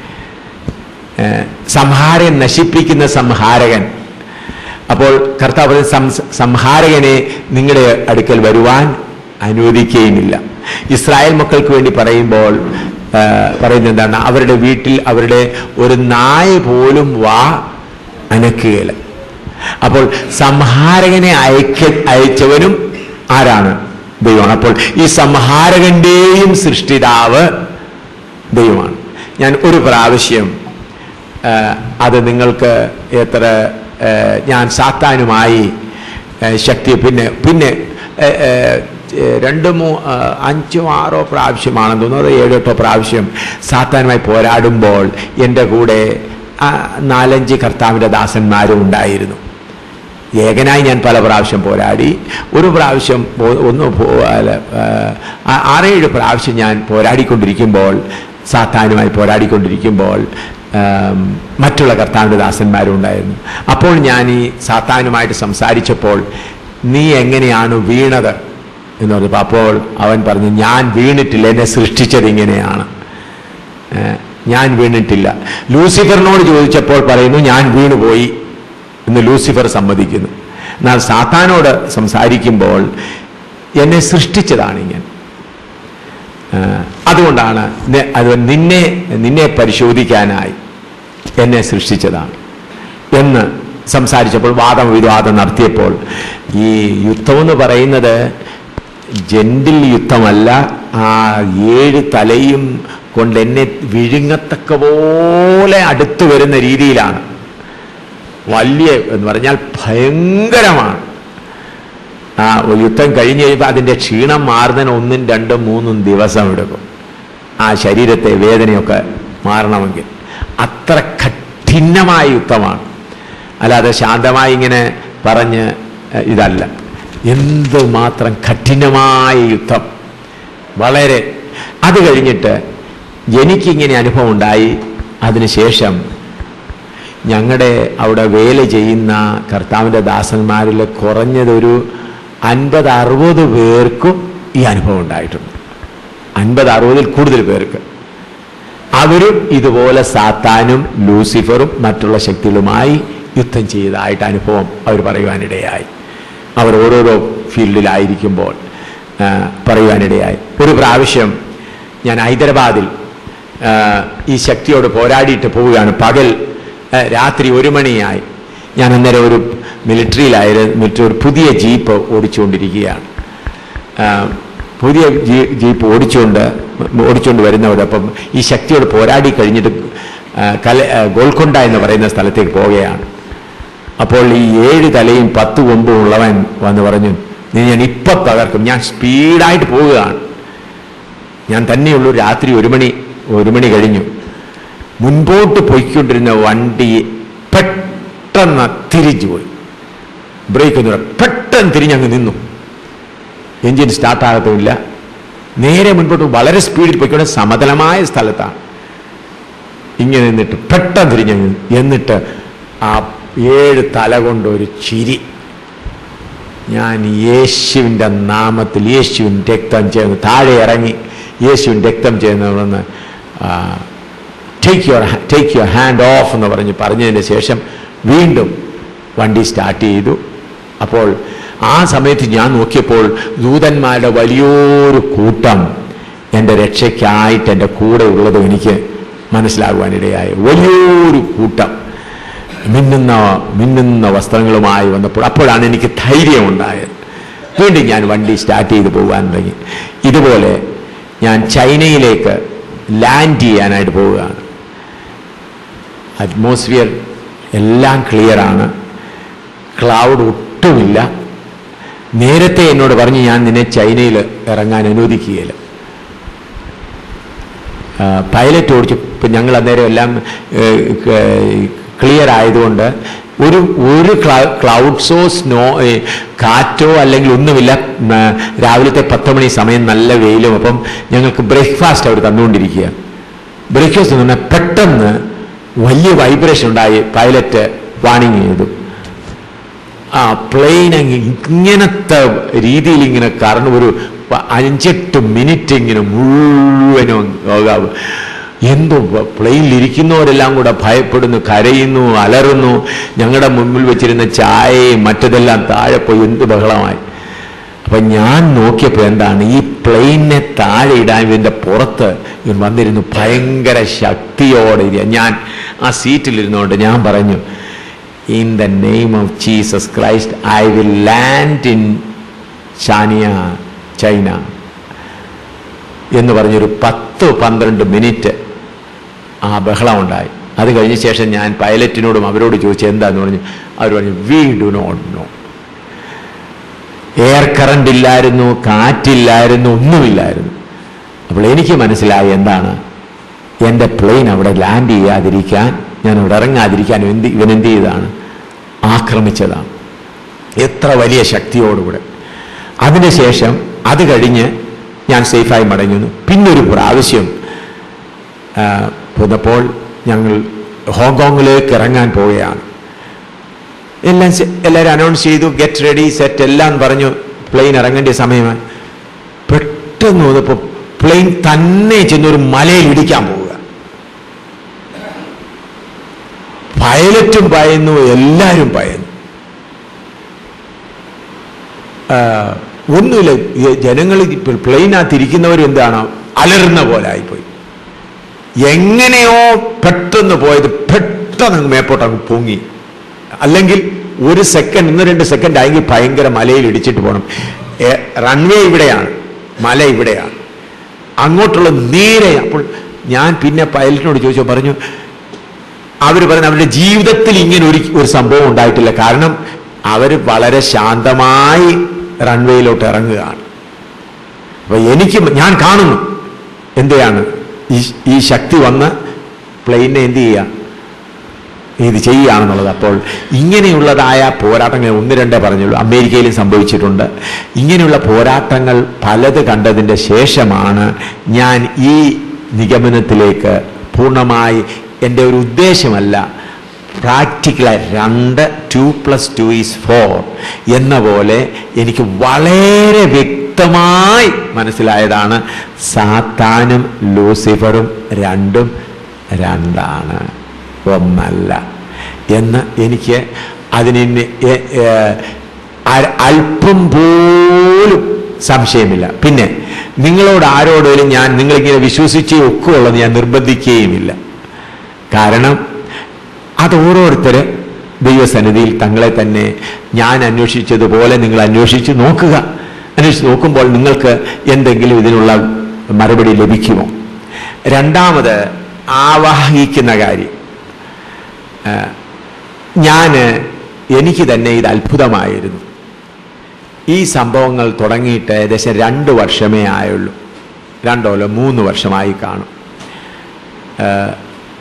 ഏഹ് സംഹാരൻ നശിപ്പിക്കുന്ന സംഹാരകൻ അപ്പോൾ കർത്താവ് പറയും, "സം- സംഹാരകനെ നിങ്ങളുടെ അടുക്കൽ വരുവാൻ അനുവദിക്കുകയുമില്ല ഇസ്രായേൽ മക്കൾക്ക് വേണ്ടി പറയുമ്പോൾ ആ, പറയുന്നത് എന്താണ് അവരുടെ വീട്ടിൽ അവരുടെ ഒരു നായ പോലും വാ അനക്കുകയില്ല അപ്പോൾ സംഹാരകനെ അയക്ക അയച്ചവനും ആരാണ് ദൈവമാണ് അപ്പോൾ ഈ സംഹാരകന്റെയും സൃഷ്ടിതാവ് ദൈവമാണ് ഞാൻ ഒരു പ്രാവശ്യം ആ, അത് നിങ്ങൾക്ക് എത്ര ആ, ഞാൻ സാത്താനുമായി ആ, ശക്തി പിന്നെ പിന്നെ ആ, ആ, രണ്ട് മൂ ആ, അഞ്ചോ ആറോ പ്രാവശ്യമാണെന്ന് തോന്നുന്നു അത് ഏഴോ എട്ടോ പ്രാവശ്യം സാത്താനുമായി പോരാടുമ്പോൾ എൻ്റെ കൂടെ ആ, നാലഞ്ച് കർത്താവിൻ്റെ ദാസന്മാരും ഉണ്ടായിരുന്നു ഏകനായി ഞാൻ പല പ്രാവശ്യം പോരാടി ഒരു പ്രാവശ്യം പോ- ഒന്ന് പോ- അല്ല, ആ, ആറേഴ് പ്രാവശ്യം ഞാൻ പോരാടിക്കൊണ്ടിരിക്കുമ്പോൾ സാത്താനുമായി പോരാടിക്കൊണ്ടിരിക്കുമ്പോൾ ആം, മറ്റുള്ള കർത്താവിൻ്റെ ദാസന്മാരും ഉണ്ടായിരുന്നു അപ്പോൾ ഞാൻ ഈ സാത്താനുമായിട്ട് സംസാരിച്ചപ്പോൾ നീ എങ്ങനെയാണ് വീണത് എന്ന് പറഞ്ഞപ്പോൾ അപ്പോൾ അവൻ പറഞ്ഞു ഞാൻ വീണിട്ടില്ല എന്നെ സൃഷ്ടിച്ചത് ഇങ്ങനെയാണ് ഏഹ്, ഞാൻ വീണിട്ടില്ല ലൂസിഫറിനോട് ചോദിച്ചപ്പോൾ പറയുന്നു ഞാൻ വീണുപോയി എന്ന് ലൂസിഫർ സമ്മതിക്കുന്നു എന്നാൽ സാത്താനോട് സംസാരിക്കുമ്പോൾ എന്നെ സൃഷ്ടിച്ചതാണ് ഇങ്ങനെ ഏഹ്, അതുകൊണ്ടാണ് നെ- അത് നിന്നെ നിന്നെ പരിശോധിക്കാനായി എന്നെ സൃഷ്ടിച്ചതാണ് എന്ന് സംസാരിച്ചപ്പോൾ വാദം വിവാദം നടത്തിയപ്പോൾ ഈ യുദ്ധം എന്ന് പറയുന്നത് ജെന്റിൽ യുദ്ധമല്ല ആ ഏഴ് തലയും കൊണ്ട് എന്നെ വിഴുങ്ങത്തക്ക പോലെ അടുത്തു വരുന്ന രീതിയിലാണ് വലിയ എന്ന് പറഞ്ഞാൽ ഭയങ്കരമാണ് ആ യുദ്ധം കഴിഞ്ഞ് കഴിയുമ്പോൾ അതിൻ്റെ ക്ഷീണം മാറുന്നതിന് ഒന്നും രണ്ടും മൂന്നും ദിവസം എടുക്കും ആ ശരീരത്തെ വേദനയൊക്കെ മാറണമെങ്കിൽ അത്ര കഠിനമായ യുദ്ധമാണ് അല്ലാതെ ശാന്തമായി ഇങ്ങനെ പറഞ്ഞ് എഹ്, ഇതല്ല എന്തുമാത്രം കഠിനമായ യുദ്ധം വളരെ അത് കഴിഞ്ഞിട്ട് എനിക്കിങ്ങനെ അനുഭവം ഉണ്ടായി അതിനുശേഷം ഞങ്ങളുടെ അവിടെ വേല ചെയ്യുന്ന കർത്താവിൻ്റെ ദാസന്മാരിൽ കുറഞ്ഞതൊരു അൻപത് അറുപത് പേർക്കും ഈ അനുഭവം ഉണ്ടായിട്ടുണ്ട് അൻപത് അറുപതിൽ കൂടുതൽ പേർക്ക് അവരും ഇതുപോലെ സാത്താനും ലൂസിഫറും മറ്റുള്ള ശക്തികളുമായി യുദ്ധം ചെയ്തതായിട്ട് അനുഭവം അവർ പറയുവാനിടയായി അവർ ഓരോരോ ഫീൽഡിലായിരിക്കുമ്പോൾ ആ, പറയുവാനിടയായി ഒരു പ്രാവശ്യം ഞാൻ ഹൈദരാബാദിൽ ആ, ഈ ശക്തിയോട് പോരാടിയിട്ട് പോവുകയാണ് പകൽ ആ, രാത്രി ഒരു മണിയായി ഞാൻ അന്നേരം ഒരു മിലിറ്ററിയിലായിരുന്നു മിലിറ്ററി ഒരു പുതിയ ജീപ്പ് ഓടിച്ചുകൊണ്ടിരിക്കുകയാണ് ആ, പുതിയ ജീ- ജീപ്പ് ഓടിച്ചുകൊണ്ട് ഓടിച്ചുകൊണ്ട് വരുന്നവരൊപ്പം ഈ ശക്തിയോട് പോരാടി കഴിഞ്ഞിട്ട് ആ, കല ആ, ഗോൽക്കൊണ്ട എന്ന് പറയുന്ന സ്ഥലത്തേക്ക് പോവുകയാണ് അപ്പോൾ ഈ ഏഴ് തലയും പത്ത് കൊമ്പും ഉള്ളവൻ വന്ന് പറഞ്ഞു നീ ഞാൻ ഇപ്പം തകർക്കും ഞാൻ സ്പീഡായിട്ട് പോവുകയാണ് ഞാൻ തന്നെയുള്ളൂ രാത്രി ഒരു മണി ഒരു മണി കഴിഞ്ഞു മുൻപോട്ട് പോയിക്കൊണ്ടിരുന്ന വണ്ടി പെട്ടെന്ന് തിരിച്ചു പോയി ബ്രേക്ക് ഒന്നും ഇടാതെ പെട്ടെന്ന് തിരിഞ്ഞങ്ങ് നിന്നു എഞ്ചിൻ സ്റ്റാർട്ടാകത്തുമില്ല നേരെ മുൻപോട്ട് വളരെ സ്പീഡിൽ പോയിക്കൊണ്ട് സമതലമായ സ്ഥലത്താണ് ഇങ്ങനെ നിന്നിട്ട് പെട്ടെന്ന് തിരിഞ്ഞങ്ങ് നിന്നു. എന്നിട്ട് ആ ഏഴ് തല കൊണ്ട് ഒരു ചിരി ഞാൻ യേശുവിൻ്റെ നാമത്തിൽ യേശുവിൻ രക്തം ചെയ്യുന്നു താഴെ ഇറങ്ങി യേശുവിൻ രക്തം ചെയ്യുന്നതെന്ന് take your take your hand off എന്ന് പറഞ്ഞ് പറഞ്ഞതിന് ശേഷം വീണ്ടും വണ്ടി സ്റ്റാർട്ട് ചെയ്തു അപ്പോൾ ആ സമയത്ത് ഞാൻ നോക്കിയപ്പോൾ ദൂതന്മാരുടെ വലിയൊരു കൂട്ടം എൻ്റെ രക്ഷയ്ക്കായിട്ട് എൻ്റെ കൂടെ ഉള്ളത് എനിക്ക് മനസ്സിലാകുവാനിടയായി വലിയൊരു കൂട്ടം മിന്നുന്ന മിന്നുന്ന വസ്ത്രങ്ങളുമായി വന്നപ്പോൾ അപ്പോഴാണ് എനിക്ക് ധൈര്യം ഉണ്ടായത് വീണ്ടും ഞാൻ വണ്ടി സ്റ്റാർട്ട് ചെയ്ത് പോകാൻ തുടങ്ങി ഇതുപോലെ ഞാൻ ചൈനയിലേക്ക് ലാൻഡ് ചെയ്യാനായിട്ട് പോവുകയാണ് അറ്റ്മോസ്ഫിയർ എല്ലാം ക്ലിയറാണ് ക്ലൗഡ് ഒട്ടുമില്ല നേരത്തെ എന്നോട് പറഞ്ഞ് ഞാൻ നിന്നെ ചൈനയിൽ ഇറങ്ങാൻ അനുവദിക്കുകയില്ല ആ, പൈലറ്റ് ഓടിച്ചു ഇപ്പം ഞങ്ങൾ അന്നേരം എല്ലാം ക്ലിയർ ആയതുകൊണ്ട് ഒരു ഒരു ക്ലൗഡ്സോ സ്നോ ഏ, കാറ്റോ അല്ലെങ്കിൽ ഒന്നുമില്ല ഉം, രാവിലത്തെ പത്ത് മണി സമയം നല്ല വെയിലും അപ്പം ഞങ്ങൾക്ക് ബ്രേക്ക്ഫാസ്റ്റ് അവർ തന്നുകൊണ്ടിരിക്കുക ബ്രേക്ക്ഫാസ്റ്റ് എന്ന് പറഞ്ഞാൽ പെട്ടെന്ന് വലിയ വൈബ്രേഷൻ ഉണ്ടായി പൈലറ്റ് വാണിംഗ് ചെയ്തു ആ പ്ലെയിൻ അങ്ങ് ഇങ്ങനത്തെ രീതിയിൽ ഇങ്ങനെ കറണ്ട് ഒരു പ- അഞ്ചെട്ട് മിനിറ്റ് ഇങ്ങനെ മുഴുവനും ആകാവ്. എന്തോ പ്ലെയിനിൽ ഇരിക്കുന്നവരെല്ലാം കൂടെ ഭയപ്പെടുന്നു കരയുന്നു അലറുന്നു ഞങ്ങളുടെ മുമ്പിൽ വെച്ചിരുന്ന ചായയും മറ്റതെല്ലാം താഴെ പോയി എന്ത് ബഹളമായി അപ്പൊ ഞാൻ നോക്കിയപ്പോൾ എന്താണ് ഈ പ്ലെയിനെ താഴെ ഇടാൻ ഇതിന്റെ പുറത്ത് ഇവൻ വന്നിരുന്നു ഭയങ്കര ശക്തിയോടെ ഇരിക്കുക ഞാൻ ആ സീറ്റിലിരുന്നുകൊണ്ട് ഞാൻ പറഞ്ഞു in the name of Jesus Christ I will land in ചാനിയ ചൈന എന്ന് പറഞ്ഞൊരു പത്ത് പന്ത്രണ്ട് മിനിറ്റ് ആ ബഹളം ഉണ്ടായി അത് കഴിഞ്ഞ ശേഷം ഞാൻ പൈലറ്റിനോടും അവരോട് ചോദിച്ചു എന്താന്ന് പറഞ്ഞു അവർ പറഞ്ഞു we do not know air current ഇല്ലായിരുന്നു കാറ്റില്ലായിരുന്നു ഒന്നുമില്ലായിരുന്നു അപ്പോൾ എനിക്ക് മനസ്സിലായി എന്താണ് എൻ്റെ പ്ലെയിൻ അവിടെ ലാൻഡ് ചെയ്യാതിരിക്കാൻ ഞാൻ അവിടെ ഇറങ്ങാതിരിക്കാൻ എന്ത് ഇവൻ എന്ത് ചെയ്താണ് ആക്രമിച്ചതാണ് എത്ര വലിയ ശക്തിയോടുകൂടെ അതിനുശേഷം അത് കഴിഞ്ഞ് ഞാൻ സേഫായി മടങ്ങി വന്നു പിന്നൊരു പ്രാവശ്യം ആ, പോന്നപ്പോൾ ഞങ്ങൾ ഹോങ്കോങ്ങിലേക്ക് ഇറങ്ങാൻ പോവുകയാണ് എല്ലാം സെ- എല്ലാവരും അനൗൺസ് ചെയ്തു ഗെറ്റ് റെഡി സെറ്റ് എല്ലാം പറഞ്ഞു പ്ലെയിൻ ഇറങ്ങേണ്ട സമയമായി പെട്ടെന്ന് വന്നപ്പോൾ പ്ലെയിൻ തന്നെ ചെന്നൊരു മലയിൽ ഇടിക്കാൻ പോവുക പൈലറ്റും ഭയന്നു എല്ലാവരും ഭയന്നു ആ, ഒന്നുമില്ല ഈ ജനങ്ങൾ പ്ലെയിനകത്ത് ഇരിക്കുന്നവരും എന്താണ് അലറുന്ന പോലെ ആയിപ്പോയി എങ്ങനെയോ പെട്ടെന്ന് പോയത് പെട്ടെന്ന് അങ്ങ് മേപ്പോട്ട് അങ്ങ് പൊങ്ങി അല്ലെങ്കിൽ ഒരു സെക്കൻഡ് ഒന്ന് രണ്ട് സെക്കൻഡ് ആയെങ്കിൽ ഭയങ്കര മലയിൽ ഇടിച്ചിട്ട് പോകണം റൺവേ ഇവിടെയാണ് മല ഇവിടെയാണ് അങ്ങോട്ടുള്ള നേരെ അപ്പോൾ ഞാൻ പിന്നെ പൈലറ്റിനോട് ചോദിച്ചു പറഞ്ഞു അവർ പറയുന്നത് അവരുടെ ജീവിതത്തിൽ ഇങ്ങനെ ഒരു ഒരു സംഭവം ഉണ്ടായിട്ടില്ല കാരണം അവർ വളരെ ശാന്തമായി റൺവേയിലോട്ട് ഇറങ്ങുകയാണ് അപ്പൊ എനിക്ക് ഞാൻ കാണുന്നു എന്തെയാണ് ഈ ഈ ശക്തി വന്ന് പ്ലെയിനെ എന്ത് ചെയ്യുക ഇത് ചെയ്യുകയാണെന്നുള്ളത് അപ്പോൾ ഇങ്ങനെയുള്ളതായ പോരാട്ടങ്ങൾ ഒന്ന് രണ്ടേ പറഞ്ഞുള്ളൂ അമേരിക്കയിലും സംഭവിച്ചിട്ടുണ്ട് ഇങ്ങനെയുള്ള പോരാട്ടങ്ങൾ പലത് കണ്ടതിൻ്റെ ശേഷമാണ് ഞാൻ ഈ നിഗമനത്തിലേക്ക് പൂർണ്ണമായി എൻ്റെ ഒരു ഉദ്ദേശമല്ല പ്രാക്ടിക്കലായി രണ്ട് two plus two is four എന്ന പോലെ എനിക്ക് വളരെ വ്യക്തമായി മനസ്സിലായതാണ് സാത്താനും ലൂസിഫറും രണ്ടും രണ്ടാണ് ഒന്നല്ല എന്ന് എനിക്ക് അതിന് ഇനി എ- ഏ- അ- അല്പം പോലും സംശയമില്ല പിന്നെ നിങ്ങളോട് ആരോടേലും ഞാൻ നിങ്ങളിങ്ങനെ വിശ്വസിച്ചേ ഒക്കുള്ളത് ഞാൻ നിർബന്ധിക്കുകയുമില്ല കാരണം അത് ഓരോരുത്തർ ദൈവസന്നിധിയിൽ തങ്ങളെ തന്നെ ഞാൻ അന്വേഷിച്ചതുപോലെ നിങ്ങൾ അന്വേഷിച്ച് നോക്കുക അന്വേഷിച്ച് നോക്കുമ്പോൾ നിങ്ങൾക്ക് എന്തെങ്കിലും ഇതിനുള്ള മറുപടി ലഭിക്കുമോ രണ്ടാമത് ആവാഹിക്കുന്ന കാര്യം ഞാൻ എനിക്ക് തന്നെ ഇത് അത്ഭുതമായിരുന്നു ഈ സംഭവങ്ങൾ തുടങ്ങിയിട്ട് ഏകദേശം രണ്ട് വർഷമേ ആയുള്ളൂ രണ്ടോ അല്ല മൂന്ന് വർഷമായി കാണും ഏഹ്,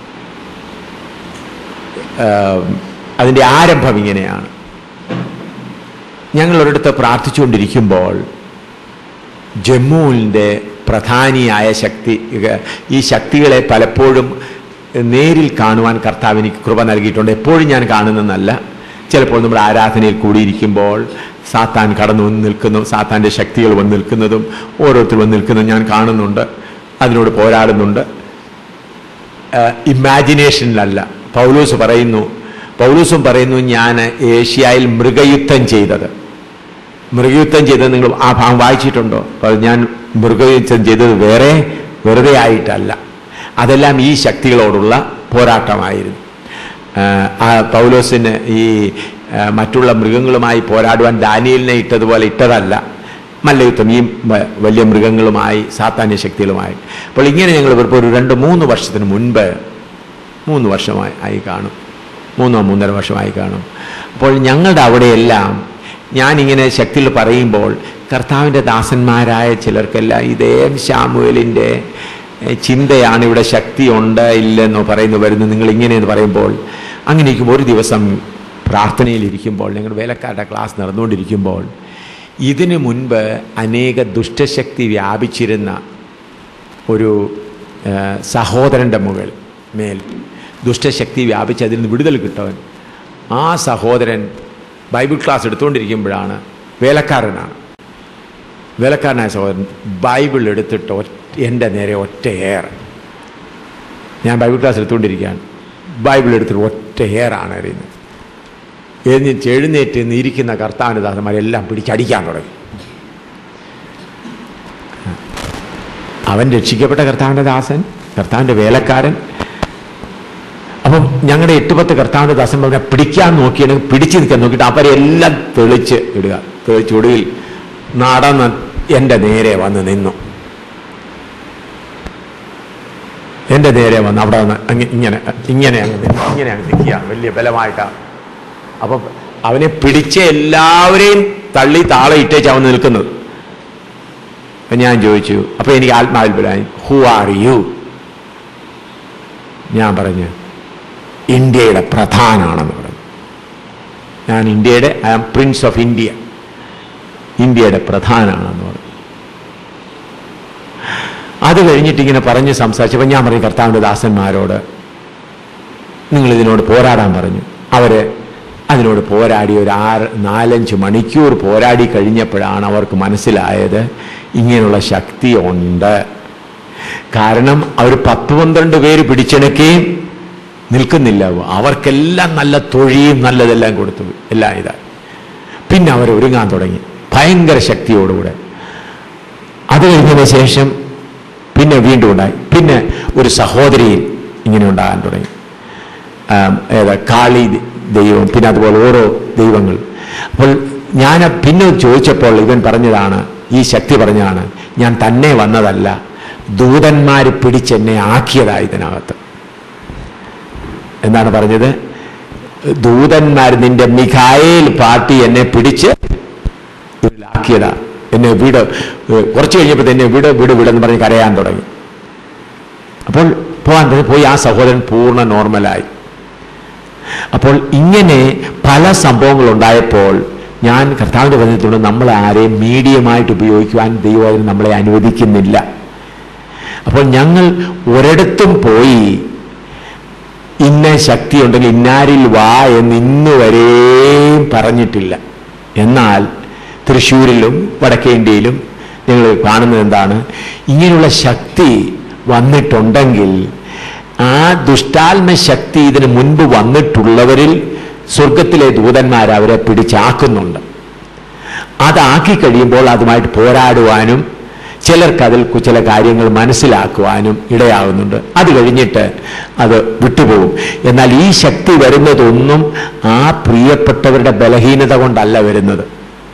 ഏഹ്, അതിൻ്റെ ആരംഭം ഇങ്ങനെയാണ് ഞങ്ങൾ ഒരിടത്ത് പ്രാർത്ഥിച്ചുകൊണ്ടിരിക്കുമ്പോൾ ജമ്മുവിൻ്റെ പ്രധാനിയായ ശക്തി ഇക- ഈ ശക്തികളെ പലപ്പോഴും നേരിൽ കാണുവാൻ കർത്താവ് എനിക്ക് കൃപ നൽകിയിട്ടുണ്ട് എപ്പോഴും ഞാൻ കാണുന്നതെന്നല്ല ചിലപ്പോൾ നമ്മുടെ ആരാധനയിൽ കൂടിയിരിക്കുമ്പോൾ സാത്താൻ കടന്നു വന്ന് നിൽക്കുന്നു സാത്താൻ്റെ ശക്തികൾ വന്ന് നിൽക്കുന്നതും ഓരോരുത്തർ വന്ന് നിൽക്കുന്നതും ഞാൻ കാണുന്നുണ്ട് അതിനോട് പോരാടുന്നുണ്ട് ഇമാജിനേഷനിലല്ല പൗലൂസ് പറയുന്നു പൗലൂസും പറയുന്നു ഞാൻ ഏഷ്യയിൽ മൃഗയുദ്ധം ചെയ്തത് മൃഗയുദ്ധം ചെയ്തത് നിങ്ങൾ ആ ഭാഗം വായിച്ചിട്ടുണ്ടോ അപ്പോൾ ഞാൻ മൃഗയുദ്ധം ചെയ്തത് വേറെ വെറുതെ ആയിട്ടല്ല അതെല്ലാം ഈ ശക്തികളോടുള്ള പോരാട്ടമായിരുന്നു ആ, ആ പൗലോസിന് ഈ ആ, മറ്റുള്ള മൃഗങ്ങളുമായി പോരാടുവാൻ ദാനിയലിനെ ഇട്ടതുപോലെ ഇട്ടതല്ല മല്ലയുദ്ധം ഈ വ- വലിയ മൃഗങ്ങളുമായി സാത്താന്യ ശക്തികളുമായി അപ്പോൾ ഇങ്ങനെ ഞങ്ങൾ ഇപ്പോൾ ഒരു രണ്ട് മൂന്ന് വർഷത്തിന് മുൻപ് മൂന്ന് വർഷമായി ആയി കാണും മൂന്നോ മൂന്നര വർഷമായി കാണും അപ്പോൾ ഞങ്ങളുടെ അവിടെയെല്ലാം ഞാനിങ്ങനെ ശക്തിയിൽ പറയുമ്പോൾ കർത്താവിൻ്റെ ദാസന്മാരായ ചിലർക്കെല്ലാം ഇതേ ശാമുവേലിൻ്റെ എഹ്, ചിന്തയാണ് ഇവിടെ ശക്തി ഉണ്ട് ഇല്ലെന്നോ പറയുന്നു വരുന്നു നിങ്ങൾ ഇങ്ങനെയെന്ന് പറയുമ്പോൾ അങ്ങനെ ഇരിക്കുമ്പോൾ ഒരു ദിവസം പ്രാർത്ഥനയിലിരിക്കുമ്പോൾ ഞങ്ങളുടെ വേലക്കാരുടെ ക്ലാസ് നടന്നുകൊണ്ടിരിക്കുമ്പോൾ ഇതിനു മുൻപ് അനേക ദുഷ്ടശക്തി വ്യാപിച്ചിരുന്ന ഒരു ആ, സഹോദരൻ്റെ മുകൾ മേൽ ദുഷ്ടശക്തി വ്യാപിച്ച് അതിൽ നിന്ന് വിടുതൽ കിട്ടവൻ ആ സഹോദരൻ ബൈബിൾ ക്ലാസ് എടുത്തുകൊണ്ടിരിക്കുമ്പോഴാണ് വേലക്കാരനാണ് വേലക്കാരനായ സഹോദരൻ ബൈബിൾ എടുത്തിട്ട് ഒറ്റ എൻ്റെ നേരെ ഒറ്റ ഏർ ഞാൻ ബൈബിൾ ക്ലാസ് എടുത്തുകൊണ്ടിരിക്കുകയാണ് ബൈബിൾ എടുത്തിട്ട് ഒറ്റ ഏറാണ് എറിയുന്നത് എന്നിട്ട് എഴുന്നേറ്റ് നിന്ന് ഇരിക്കുന്ന കർത്താവിൻ്റെ ദാസന്മാരെല്ലാം പിടിച്ചടിക്കാൻ തുടങ്ങി അവൻ രക്ഷിക്കപ്പെട്ട കർത്താവിൻ്റെ ദാസൻ കർത്താവിൻ്റെ വേലക്കാരൻ അപ്പം ഞങ്ങളുടെ എട്ട് പത്ത് കർത്താവിൻ്റെ ദാസൻ പറഞ്ഞാൽ പിടിക്കാൻ നോക്കിയാണെങ്കിൽ പിടിച്ച് നിൽക്കാൻ നോക്കിയിട്ട് അവരെല്ലാം തെളിച്ച് ഇടുക തെളിച്ച് ഒടുവിൽ നടന്ന് എൻ്റെ നേരെ വന്ന് നിന്നു എൻ്റെ നേരെ വന്ന് അവിടെ വന്ന് അങ്ങ് ഇങ്ങനെ ഇങ്ങനെ അങ്ങ് നിന്നു. ഇങ്ങനെ അങ്ങ് നിൽക്കുകയാണ് വലിയ ബലമായിട്ടാണ് അപ്പം അവനെ പിടിച്ച എല്ലാവരെയും തള്ളി താളെ ഇട്ടേച്ച് അവൻ നിൽക്കുന്നത് അപ്പം ഞാൻ ചോദിച്ചു അപ്പം എനിക്ക് ആത്മാവിൽ ബലായി ഹു ആർ യു ഞാൻ പറഞ്ഞു ഇന്ത്യയുടെ പ്രധാനാണെന്ന് പറഞ്ഞു ഞാൻ ഇന്ത്യയുടെ I am prince of India ഇന്ത്യയുടെ പ്രധാനാണെന്ന് പറഞ്ഞു അത് കഴിഞ്ഞിട്ട് ഇങ്ങനെ പറഞ്ഞ് സംസാരിച്ചപ്പോൾ ഞാൻ പറഞ്ഞു കർത്താവിൻ്റെ ദാസന്മാരോട് നിങ്ങൾ ഇതിനോട് പോരാടാൻ പറഞ്ഞു അവര് അതിനോട് പോരാടി ഒരു ആറ് നാലഞ്ച് മണിക്കൂർ പോരാടി കഴിഞ്ഞപ്പോഴാണ് അവർക്ക് മനസ്സിലായത് ഇങ്ങനെയുള്ള ശക്തി ഉണ്ട് കാരണം അവർ പത്ത് പന്ത്രണ്ട് പേര് പിടിച്ചെടുക്കുകയും നിൽക്കുന്നില്ല അവർക്കെല്ലാം നല്ല തൊഴിയും നല്ലതെല്ലാം കൊടുത്തു എല്ലാം ഇതായി പിന്നെ അവർ ഒരുങ്ങാൻ തുടങ്ങി ഭയങ്കര ശക്തിയോടുകൂടെ അത് കഴിഞ്ഞതിന് ശേഷം പിന്നെ വീണ്ടും ഉണ്ടായി പിന്നെ ഒരു സഹോദരിയിൽ ഇങ്ങനെ ഉണ്ടാകാൻ തുടങ്ങി ആം, ഏതാ കാളി ദൈവം പിന്നെ അതുപോലെ ഓരോ ദൈവങ്ങൾ അപ്പോൾ ഞാൻ പിന്നെ ചോദിച്ചപ്പോൾ ഇവൻ പറഞ്ഞതാണ് ഈ ശക്തി പറഞ്ഞതാണ് ഞാൻ തന്നെ വന്നതല്ല ദൂതന്മാർ പിടിച്ചെന്നെ ആക്കിയതാ ഇതിനകത്ത് എന്താണ് പറഞ്ഞത് ദൂതന്മാർ നിന്റെ മിഖായേൽ പാർട്ടി എന്നെ പിടിച്ച് ഇതിലാക്കിയതാ എന്നെ വിട് ഏഹ് കുറച്ച് കഴിഞ്ഞപ്പോൾ എന്നെ വിട് വിട് വിടെന്ന് പറഞ്ഞ് കരയാൻ തുടങ്ങി അപ്പോൾ പോകാൻ തുടങ്ങി പോയി ആ സഹോദരൻ പൂർണ്ണ നോർമലായി അപ്പോൾ ഇങ്ങനെ പല സംഭവങ്ങൾ ഉണ്ടായപ്പോൾ ഞാൻ കർത്താവിൻ്റെ പറഞ്ഞിട്ടുണ്ട് നമ്മൾ ആരെയും മീഡിയമായിട്ട് ഉപയോഗിക്കുവാൻ ദൈവം നമ്മളെ അനുവദിക്കുന്നില്ല അപ്പോൾ ഞങ്ങൾ ഒരിടത്തും പോയി ഇന്ന ശക്തി ഉണ്ടെങ്കിൽ ഇന്നാരിൽ വാ എന്ന് ഇന്ന് വരെയും പറഞ്ഞിട്ടില്ല എന്നാൽ തൃശ്ശൂരിലും വടക്കേ ഇന്ത്യയിലും ഞങ്ങൾ കാണുന്നത് എന്താണ് ഇങ്ങനെയുള്ള ശക്തി വന്നിട്ടുണ്ടെങ്കിൽ ആ ദുഷ്ടാത്മ ശക്തി ഇതിന് മുൻപ് വന്നിട്ടുള്ളവരിൽ സ്വർഗത്തിലെ ദൂതന്മാർ അവരെ പിടിച്ചാക്കുന്നുണ്ട് അതാക്കി കഴിയുമ്പോൾ അതുമായിട്ട് പോരാടുവാനും ചിലർക്ക് അതിൽ കു- ചില കാര്യങ്ങൾ മനസ്സിലാക്കുവാനും ഇടയാകുന്നുണ്ട് അത് കഴിഞ്ഞിട്ട് അത് വിട്ടുപോകും എന്നാൽ ഈ ശക്തി വരുന്നതൊന്നും ആ പ്രിയപ്പെട്ടവരുടെ ബലഹീനത കൊണ്ടല്ല വരുന്നത്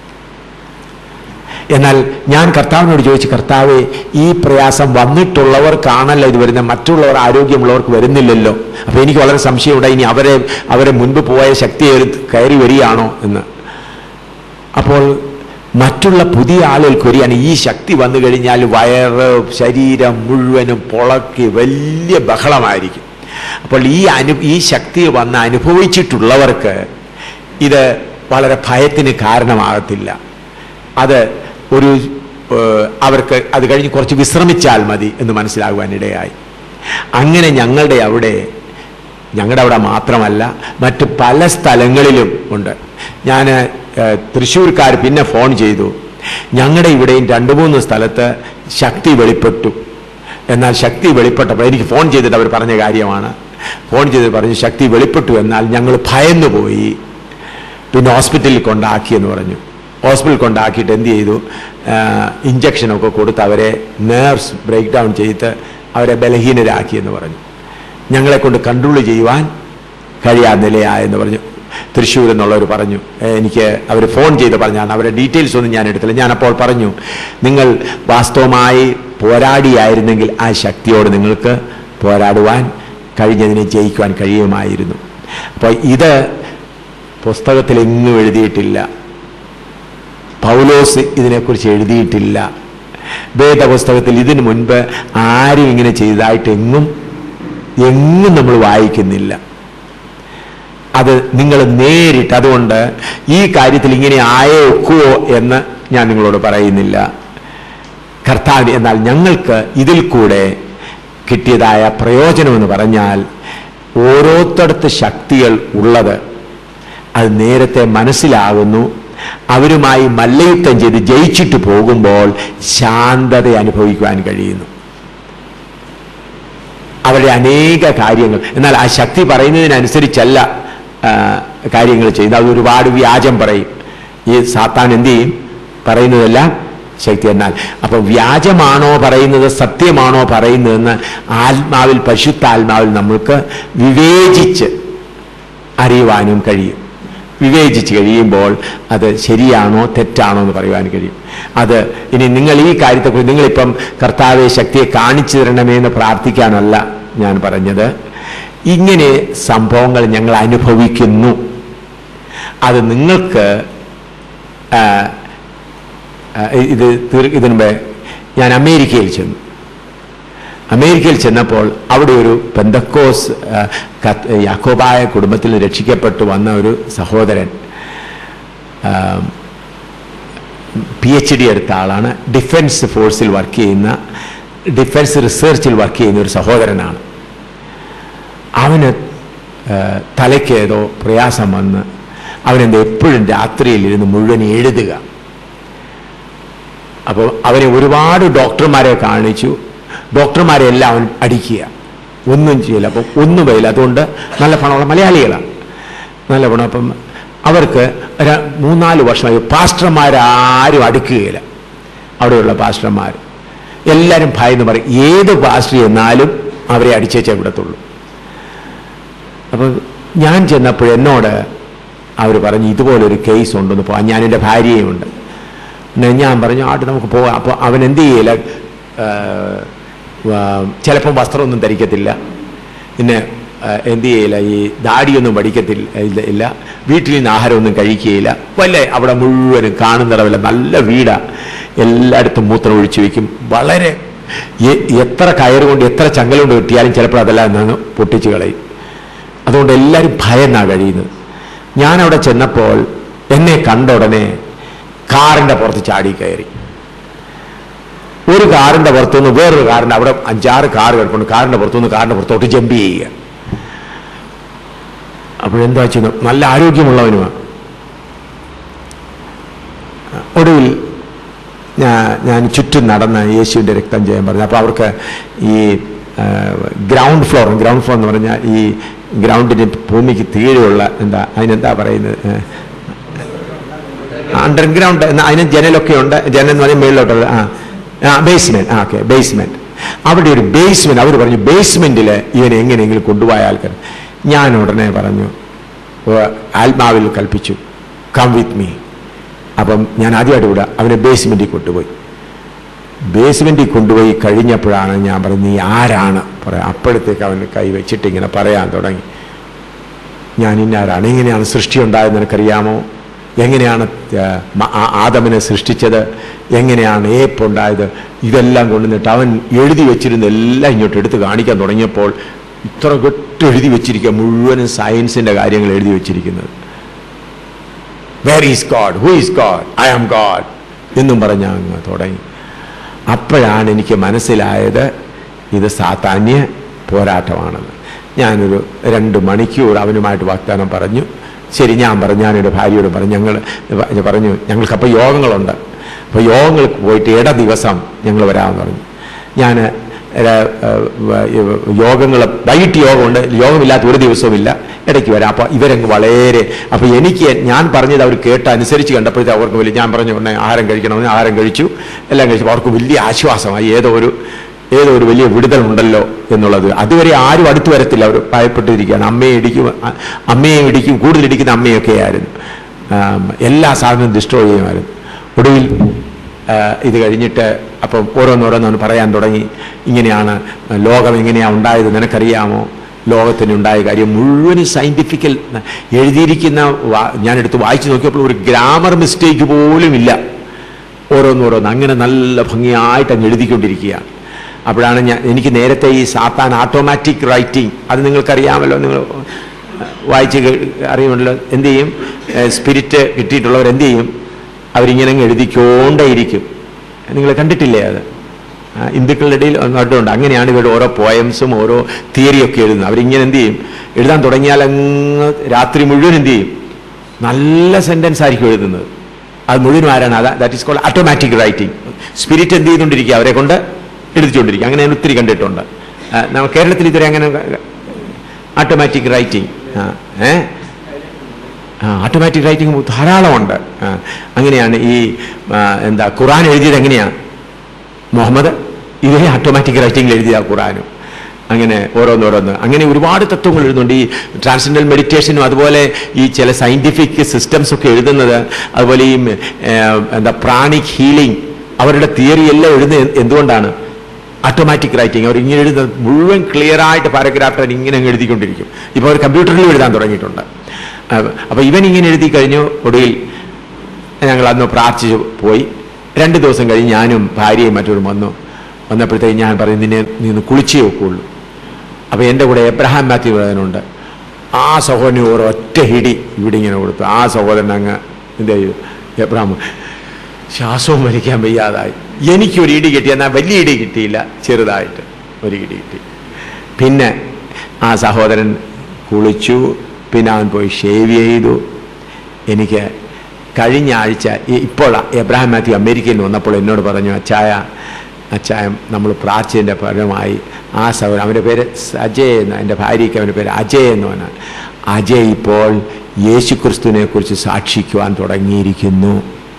എന്നാൽ ഞാൻ കർത്താവിനോട് ചോദിച്ചു കർത്താവെ ഈ പ്രയാസം വന്നിട്ടുള്ളവർക്കാണല്ലോ ഇത് വരുന്നത് മറ്റുള്ളവർ ആരോഗ്യമുള്ളവർക്ക് വരുന്നില്ലല്ലോ അപ്പോൾ എനിക്ക് വളരെ സംശയമുണ്ട് ഇനി അവരെ അവരെ മുൻപ് പോയ ശക്തി ഒരു- കയറി വരികയാണോ എന്ന് അപ്പോൾ മറ്റുള്ള പുതിയ ആളുകൾക്ക് വരികയാണ് ഈ ശക്തി വന്നു കഴിഞ്ഞാൽ വയറ് ശരീരം മുഴുവനും പൊളക്കി വലിയ ബഹളമായിരിക്കും അപ്പോൾ ഈ അനു ഈ ശക്തി വന്ന് അനുഭവിച്ചിട്ടുള്ളവർക്ക് ഇത് വളരെ ഭയത്തിന് കാരണമാകത്തില്ല അത് ഒരു ഏഹ്, അവർക്ക് അത് കഴിഞ്ഞ് കുറച്ച് വിശ്രമിച്ചാൽ മതി എന്ന് മനസ്സിലാകുവാനിടയായി അങ്ങനെ ഞങ്ങളുടെ അവിടെ ഞങ്ങളുടെ അവിടെ മാത്രമല്ല മറ്റ് പല സ്ഥലങ്ങളിലും ഉണ്ട് ഞാൻ തൃശ്ശൂർക്കാർ പിന്നെ ഫോൺ ചെയ്തു ഞങ്ങളുടെ ഇവിടെയും രണ്ട് മൂന്ന് സ്ഥലത്ത് ശക്തി വെളിപ്പെട്ടു എന്നാൽ ശക്തി വെളിപ്പെട്ടപ്പോൾ എനിക്ക് ഫോൺ ചെയ്തിട്ട് അവർ പറഞ്ഞ കാര്യമാണ് ഫോൺ ചെയ്തിട്ട് പറഞ്ഞു ശക്തി വെളിപ്പെട്ടു എന്നാൽ ഞങ്ങൾ ഭയന്നു പോയി പിന്നെ ഹോസ്പിറ്റലിൽ കൊണ്ടാക്കിയെന്ന് പറഞ്ഞു ഹോസ്പിറ്റലിൽ കൊണ്ടാക്കിയിട്ട് എന്ത് ചെയ്തു ഇഞ്ചക്ഷനൊക്കെ കൊടുത്ത് അവരെ നേർവ്സ് ബ്രേക്ക് ഡൗൺ ചെയ്ത് അവരെ ബലഹീനരാക്കിയെന്ന് പറഞ്ഞു ഞങ്ങളെ കൊണ്ട് കൺട്രോൾ ചെയ്യുവാൻ കഴിയാത്ത നിലയായെന്ന് പറഞ്ഞു തൃശ്ശൂർ എന്നുള്ളവർ പറഞ്ഞു "ഏ, എനിക്ക് അവർ ഫോൺ ചെയ്ത് പറഞ്ഞാണ് അവരുടെ ഡീറ്റെയിൽസ് ഒന്നും ഞാൻ എടുത്തില്ല ഞാൻ അപ്പോൾ പറഞ്ഞു നിങ്ങൾ വാസ്തവമായി പോരാടിയായിരുന്നെങ്കിൽ ആ ശക്തിയോട് നിങ്ങൾക്ക് പോരാടുവാൻ കഴിഞ്ഞതിനെ ജയിക്കുവാൻ കഴിയുമായിരുന്നു അപ്പോൾ ഇത് പുസ്തകത്തിൽ എങ്ങും എഴുതിയിട്ടില്ല പൗലോസ് ഇതിനെക്കുറിച്ച് എഴുതിയിട്ടില്ല വേദപുസ്തകത്തിൽ ഇതിനു മുൻപ് ആരും ഇങ്ങനെ ചെയ്തതായിട്ട് എങ്ങും എങ്ങും നമ്മൾ വായിക്കുന്നില്ല അത് നിങ്ങൾ നേരിട്ട് അതുകൊണ്ട് ഈ കാര്യത്തിൽ ഇങ്ങനെ ആയേ ഒക്കുവോ എന്ന് ഞാൻ നിങ്ങളോട് പറയുന്നില്ല കർത്താവ് എന്നാൽ ഞങ്ങൾക്ക് ഇതിൽ കൂടെ കിട്ടിയതായ പ്രയോജനമെന്ന് പറഞ്ഞാൽ ഓരോരുത്തടത്ത് ശക്തികൾ ഉള്ളത് അത് നേരത്തെ മനസ്സിലാകുന്നു അവരുമായി മല്ലയുദ്ധം ചെയ്ത് ജയിച്ചിട്ട് പോകുമ്പോൾ ശാന്തത അനുഭവിക്കുവാൻ കഴിയുന്നു അവരുടെ അനേക കാര്യങ്ങൾ എന്നാൽ ആ ശക്തി പറയുന്നതിനനുസരിച്ചല്ല ആ, കാര്യങ്ങൾ ചെയ്യുന്നത് അത് ഒരുപാട് വ്യാജം പറയും ഈ സാത്താൻ എന്ത് ചെയ്യും പറയുന്നതെല്ലാം ശക്തി എന്നാൽ അപ്പൊ വ്യാജമാണോ പറയുന്നത് സത്യമാണോ പറയുന്നതെന്ന് ആത്മാവിൽ പരിശുദ്ധാത്മാവിൽ നമ്മൾക്ക് വിവേചിച്ച് അറിയുവാനും കഴിയും വിവേചിച്ച് കഴിയുമ്പോൾ അത് ശരിയാണോ തെറ്റാണോ എന്ന് പറയുവാൻ കഴിയും അത് ഇനി നിങ്ങൾ ഈ കാര്യത്തെക്കുറിച്ച് നിങ്ങളിപ്പം കർത്താവെ ശക്തിയെ കാണിച്ചു തരണമേ എന്ന് പ്രാർത്ഥിക്കാനല്ല ഞാൻ പറഞ്ഞത് ഇങ്ങനെ സംഭവങ്ങൾ ഞങ്ങൾ അനുഭവിക്കുന്നു അത് നിങ്ങൾക്ക് ആ, ആ, ഇത് തീർ- ഇതിനു മുമ്പേ ഞാൻ അമേരിക്കയിൽ ചെന്നു അമേരിക്കയിൽ ചെന്നപ്പോൾ അവിടെ ഒരു പെന്തക്കോസ് ആ, കത്ത്- യാക്കോബായ കുടുംബത്തിൽ രക്ഷിക്കപ്പെട്ടു വന്ന ഒരു സഹോദരൻ പി എച്ച് ഡി എടുത്ത ആളാണ് ഡിഫൻസ് ഫോഴ്സിൽ വർക്ക് ചെയ്യുന്ന ഡിഫൻസ് റിസർച്ചിൽ വർക്ക് ചെയ്യുന്ന ഒരു സഹോദരനാണ് അവന് ആ, തലയ്ക്ക് ഏതോ പ്രയാസം വന്ന് അവനെന്ത് എപ്പോഴും രാത്രിയിൽ ഇരുന്ന് മുഴുവൻ എഴുതുക അപ്പോൾ അവനെ ഒരുപാട് ഡോക്ടർമാരെ കാണിച്ചു ഡോക്ടർമാരെ എല്ലാം അവൻ അടിക്കുക ഒന്നും ചെയ്യില്ല അപ്പം ഒന്നും വരില്ല അതുകൊണ്ട് നല്ല പണമുള്ള മലയാളികളാണ് നല്ല പണം അപ്പം അവർക്ക് ര- മൂന്നാല് വർഷമായി പാസ്റ്റർമാരാരും അടുക്കുകയില്ല അവിടെയുള്ള പാസ്റ്റർമാർ എല്ലാവരും ഭയന്ന് പറയും ഏത് പാസ്റ്റർ എന്നാലും അവരെ അടിച്ചേച്ചേ വിടത്തുള്ളൂ അപ്പം ഞാൻ ചെന്നപ്പോൾ എന്നോട് അവർ പറഞ്ഞു ഇതുപോലൊരു കേസ് ഉണ്ടെന്ന് പോകാൻ ഞാൻ എൻ്റെ ഭാര്യയുമുണ്ട് പിന്നെ ഞാൻ പറഞ്ഞു ആട്ട് നമുക്ക് പോകാം അപ്പോൾ അവൻ എന്ത് ചെയ്യില്ല ചിലപ്പം വസ്ത്രമൊന്നും ധരിക്കത്തില്ല പിന്നെ ആ, എന്ത് ചെയ്യില്ല ഈ ദാടിയൊന്നും പഠിക്കത്തില്ല ഇല്ല ഇല്ല വീട്ടിൽ നിന്ന് ആഹാരമൊന്നും കഴിക്കുകയില്ല വല്ല അവിടെ മുഴുവനും കാണുന്നിടവില്ല നല്ല വീടാ എല്ലായിടത്തും മൂത്രം ഒഴിച്ചു വയ്ക്കും വളരെ എ- എത്ര കയറുകൊണ്ട് എത്ര ചങ്കലുകൊണ്ട് കിട്ടിയാലും ചിലപ്പോൾ അതെല്ലാം നിന്ന് പൊട്ടിച്ച് കളയും അതുകൊണ്ട് എല്ലാവരും ഭയന്നാ കഴിയുന്നത് ഞാൻ അവിടെ ചെന്നപ്പോൾ എന്നെ കണ്ട ഉടനെ കാറിന്റെ പുറത്ത് ചാടി കയറി ഒരു കാറിന്റെ പുറത്തുനിന്ന് വേറൊരു കാറിന്റെ അവിടെ അഞ്ചാറ് കാർ കിടപ്പുണ്ട് കാറിന്റെ പുറത്തുനിന്ന് കാറിന്റെ പുറത്തോട്ട് ജമ്പ് ചെയ്യുക അപ്പോഴെന്താ ചെയ്യുന്നു നല്ല ആരോഗ്യമുള്ളവനുമാണ് ഒടുവിൽ ഞാൻ ഞാൻ ചുറ്റും നടന്ന് യേശുവിൻ്റെ രക്തം ചെയ്യാൻ പറഞ്ഞു അപ്പോൾ അവർക്ക് ഈ ഗ്രൗണ്ട് ഫ്ലോർ ഗ്രൗണ്ട് ഫ്ലോർ എന്ന് പറഞ്ഞാൽ ഈ ഗ്രൗണ്ടിന് ഭൂമിക്ക് തീരെയുള്ള എന്താ അതിനെന്താ പറയുന്നത് അണ്ടർഗ്രൗണ്ട് അതിന് ജനലൊക്കെ ഉണ്ട് ജനൽ എന്ന് പറഞ്ഞാൽ മേളിലോട്ടുള്ള ആ ആ ബേസ്മെന്റ് ആ ഓക്കെ ബേസ്മെന്റ് അവിടെ ഒരു ബേസ്മെന്റ് അവർ പറഞ്ഞു ബേസ്മെന്റിൽ ഇവനെ എങ്ങനെയെങ്കിലും കൊണ്ടുപോയ ആൾക്കാർ ഞാൻ ഉടനെ പറഞ്ഞു ഓ, ആത്മാവിൽ കൽപ്പിച്ചു കം വിത്ത് മീ അപ്പം ഞാൻ ആദ്യമായിട്ട് വിടാം അവനെ ബേസ്മെന്റിൽ കൊണ്ടുപോയി ബേസ്മെന്റിൽ കൊണ്ടുപോയി കഴിഞ്ഞപ്പോഴാണ് ഞാൻ പറഞ്ഞത് നീ ആരാണ് പറയാം അപ്പോഴത്തേക്ക് അവൻ കൈ വെച്ചിട്ട് ഇങ്ങനെ പറയാൻ തുടങ്ങി ഞാൻ ഇന്നാരാണ് എങ്ങനെയാണ് സൃഷ്ടി ഉണ്ടായതെന്ന് നിനക്കറിയാമോ എങ്ങനെയാണ് ആ, മ- ആ- ആദമിനെ സൃഷ്ടിച്ചത് എങ്ങനെയാണ് ഏപ്പ് ഉണ്ടായത് ഇതെല്ലാം കൊണ്ടുവന്നിട്ട് അവൻ എഴുതി വെച്ചിരുന്ന എല്ലാം ഇങ്ങോട്ട് എടുത്ത് കാണിക്കാൻ തുടങ്ങിയപ്പോൾ ഇത്ര കെട്ട് എഴുതി വെച്ചിരിക്കുക മുഴുവനും സയൻസിന്റെ കാര്യങ്ങൾ എഴുതി വെച്ചിരിക്കുന്നത് where is God who is God I am God എന്നും പറഞ്ഞ അങ്ങ് തുടങ്ങി അപ്പോഴാണ് എനിക്ക് മനസ്സിലായത് ഇത് സാത്താന്യ പോരാട്ടമാണെന്ന് ഞാനൊരു രണ്ട് മണിക്കൂർ അവനുമായിട്ട് വാഗ്ദാനം പറഞ്ഞു ശരി ഞാൻ പറഞ്ഞു ഞാനൊരു ഭാര്യയോട് പറഞ്ഞു ഞങ്ങൾ ഞാൻ പറഞ്ഞു ഞങ്ങൾക്കപ്പോൾ യോഗങ്ങളുണ്ട് അപ്പോൾ യോഗങ്ങൾക്ക് പോയിട്ട് ഇട ദിവസം ഞങ്ങൾ വരാമെന്ന് പറഞ്ഞു ഞാൻ യോഗങ്ങൾ വൈകിട്ട് യോഗമുണ്ട് യോഗമില്ലാത്ത ഒരു ദിവസവുമില്ല ഇടയ്ക്ക് വരാം അപ്പോൾ ഇവരങ്ങ് വളരെ അപ്പോൾ എനിക്ക് ഞാൻ പറഞ്ഞത് അവർ കേട്ട് അനുസരിച്ച് കണ്ടപ്പോഴത്തെ അവർക്ക് വലിയ ഞാൻ പറഞ്ഞു ഉടനെ ആഹാരം കഴിക്കണമെന്ന് ആഹാരം കഴിച്ചു എല്ലാം കഴിച്ചു അവർക്ക് വലിയ ആശ്വാസമായി ഏതോ ഒരു ഏതോ ഒരു വലിയ വിടുതലുണ്ടല്ലോ എന്നുള്ളത് അതുവരെ ആരും അടുത്ത് വരത്തില്ല അവർ ഭയപ്പെട്ടിരിക്കുകയാണ് അമ്മയെ ഇടിക്കും അ- അമ്മയെ ഇടിക്കും കൂടുതൽ ഇടിക്കുന്ന അമ്മയൊക്കെ ആയിരുന്നു ആം, എല്ലാ സാധനവും ഡിസ്ട്രോയ് ചെയ്യുമായിരുന്നു ഒടുവിൽ ആ, ഇത് കഴിഞ്ഞിട്ട് അപ്പം ഓരോന്നോരോന്നവന് പറയാൻ തുടങ്ങി ഇങ്ങനെയാണ് ലോകം എങ്ങനെയാണ് ഉണ്ടായത് നിനക്കറിയാമോ ലോകത്തിന് ഉണ്ടായ കാര്യം മുഴുവനും സയൻറ്റിഫിക്കൽ എഴുതിയിരിക്കുന്ന വാ- ഞാനെടുത്ത് വായിച്ചു നോക്കിയപ്പോൾ ഒരു ഗ്രാമർ മിസ്റ്റേക്ക് പോലും ഇല്ല ഓരോന്നോരോന്ന് അങ്ങനെ നല്ല ഭംഗിയായിട്ട് അങ്ങ് എഴുതിക്കൊണ്ടിരിക്കുകയാണ് അപ്പോഴാണ് ഞാൻ എനിക്ക് നേരത്തെ ഈ സാത്താൻ ഓട്ടോമാറ്റിക് റൈറ്റിംഗ് അത് നിങ്ങൾക്കറിയാമല്ലോ നിങ്ങൾ വായിച്ച് കേ- അറിയുമല്ലോ എന്ത് ചെയ്യും സ്പിരിറ്റ് കിട്ടിയിട്ടുള്ളവർ എന്ത് ചെയ്യും അവരിങ്ങനെ അങ്ങ് എഴുതിക്കൊണ്ടേയിരിക്കും നിങ്ങൾ കണ്ടിട്ടില്ലേ അത് ആ, ഹിന്ദുക്കളുടെ ഇടയിൽ അങ്ങോട്ടുണ്ട് അങ്ങനെയാണ് ഇവരുടെ ഓരോ പോയംസും ഓരോ തിയറിയൊക്കെ എഴുതുന്നത് അവരിങ്ങനെ എന്ത് ചെയ്യും എഴുതാൻ തുടങ്ങിയാൽ അങ്ങ് രാത്രി മുഴുവൻ എന്ത് ചെയ്യും നല്ല സെൻറ്റൻസ് ആയിരിക്കും എഴുതുന്നത് അത് മുഴുവനും ആരാണ് അത് that is called automatic writing spirit എന്ത് ചെയ്തുകൊണ്ടിരിക്കുക അവരെ കൊണ്ട് എഴുതിച്ചുകൊണ്ടിരിക്കുക അങ്ങനെ ഞാൻ ഒത്തിരി കണ്ടിട്ടുണ്ട് ആ, നമ്മ കേരളത്തിൽ ഇതുവരെ അങ്ങനെ ഓട്ടോമാറ്റിക് റൈറ്റിംഗ് ഏ ഓട്ടോമാറ്റിക് റൈറ്റിംഗ് ധാരാളമുണ്ട് ആ, അങ്ങനെയാണ് ഈ ആ, എന്താ ഖുറാൻ എഴുതിയത് എങ്ങനെയാണ് മുഹമ്മദ് ഇതേ ഓട്ടോമാറ്റിക് റൈറ്റിംഗിൽ എഴുതിയ ഖുറാനും അങ്ങനെ ഓരോന്നോരോന്ന് അങ്ങനെ ഒരുപാട് തത്വങ്ങൾ എഴുതുന്നുണ്ട് ഈ ട്രാൻസെൻഡൽ മെഡിറ്റേഷനും അതുപോലെ ഈ ചില സയന്റിഫിക് സിസ്റ്റംസ് ഒക്കെ എഴുതുന്നത് അതുപോലെ ഈ ഏർ, എന്താ പ്രാണിക് ഹീലിംഗ് അവരുടെ തിയറി എല്ലാം എഴുതുന്നത് എന്ത് എന്തുകൊണ്ടാണ് ഓട്ടോമാറ്റിക് റൈറ്റിംഗ് അവർ ഇങ്ങനെ എഴുതുന്നത് മുഴുവൻ ക്ലിയർ ആയിട്ട് പാരഗ്രാഫ് ഇങ്ങനെ അങ്ങ് എഴുതിക്കൊണ്ടിരിക്കും ഇപ്പോൾ അവർ കമ്പ്യൂട്ടറിലും എഴുതാൻ തുടങ്ങിയിട്ടുണ്ട് അപ്പോൾ ഇവൻ ഇങ്ങനെ എഴുതി കഴിഞ്ഞു ഒടുവിൽ ഞങ്ങൾ അന്ന് പ്രാർത്ഥിച്ച് പോയി രണ്ട് ദിവസം കഴിഞ്ഞ് ഞാനും ഭാര്യയും മറ്റൊരു വന്നു വന്നപ്പോഴത്തേക്ക് ഞാൻ പറഞ്ഞു നിന്നെ നീ ഒന്ന് കുളിച്ചേ വെക്കുള്ളൂ അപ്പോൾ എൻ്റെ കൂടെ എബ്രഹാം മാത്യു പറയുന്നുണ്ട് ആ സഹോദരന് ഒരൊറ്റ ഹിടി ഇവിടെ ഇങ്ങനെ കൊടുത്തു ആ സഹോദരൻ അങ്ങ് എന്ത് ചെയ്തു എബ്രഹാം ശ്വാസവും വലിക്കാൻ വയ്യാതായി എനിക്കൊരു ഇടി കിട്ടി എന്നാൽ വലിയ ഇടി കിട്ടിയില്ല ചെറുതായിട്ട് ഒരു ഇടി കിട്ടി പിന്നെ ആ സഹോദരൻ കുളിച്ചു പിന്നെ അവൻ പോയി ഷേവ് ചെയ്തു എനിക്ക് കഴിഞ്ഞ ആഴ്ച ഈ- ഇപ്പോൾ എബ്രാഹിം മാത്യു അമേരിക്കയിൽ നിന്ന് വന്നപ്പോൾ എന്നോട് പറഞ്ഞു അച്ചായ അച്ചായം നമ്മൾ പ്രാർത്ഥിച്ചതിൻ്റെ ഫലമായി ആ സഹോദരൻ അവൻ്റെ പേര് അജയ് എന്ന് എൻ്റെ ഭാര്യയ്ക്ക് അവൻ്റെ പേര് അജയ് എന്ന് പറഞ്ഞാൽ അജയ് ഇപ്പോൾ യേശുക്രിസ്തുവിനെ കുറിച്ച് സാക്ഷിക്കുവാൻ തുടങ്ങിയിരിക്കുന്നു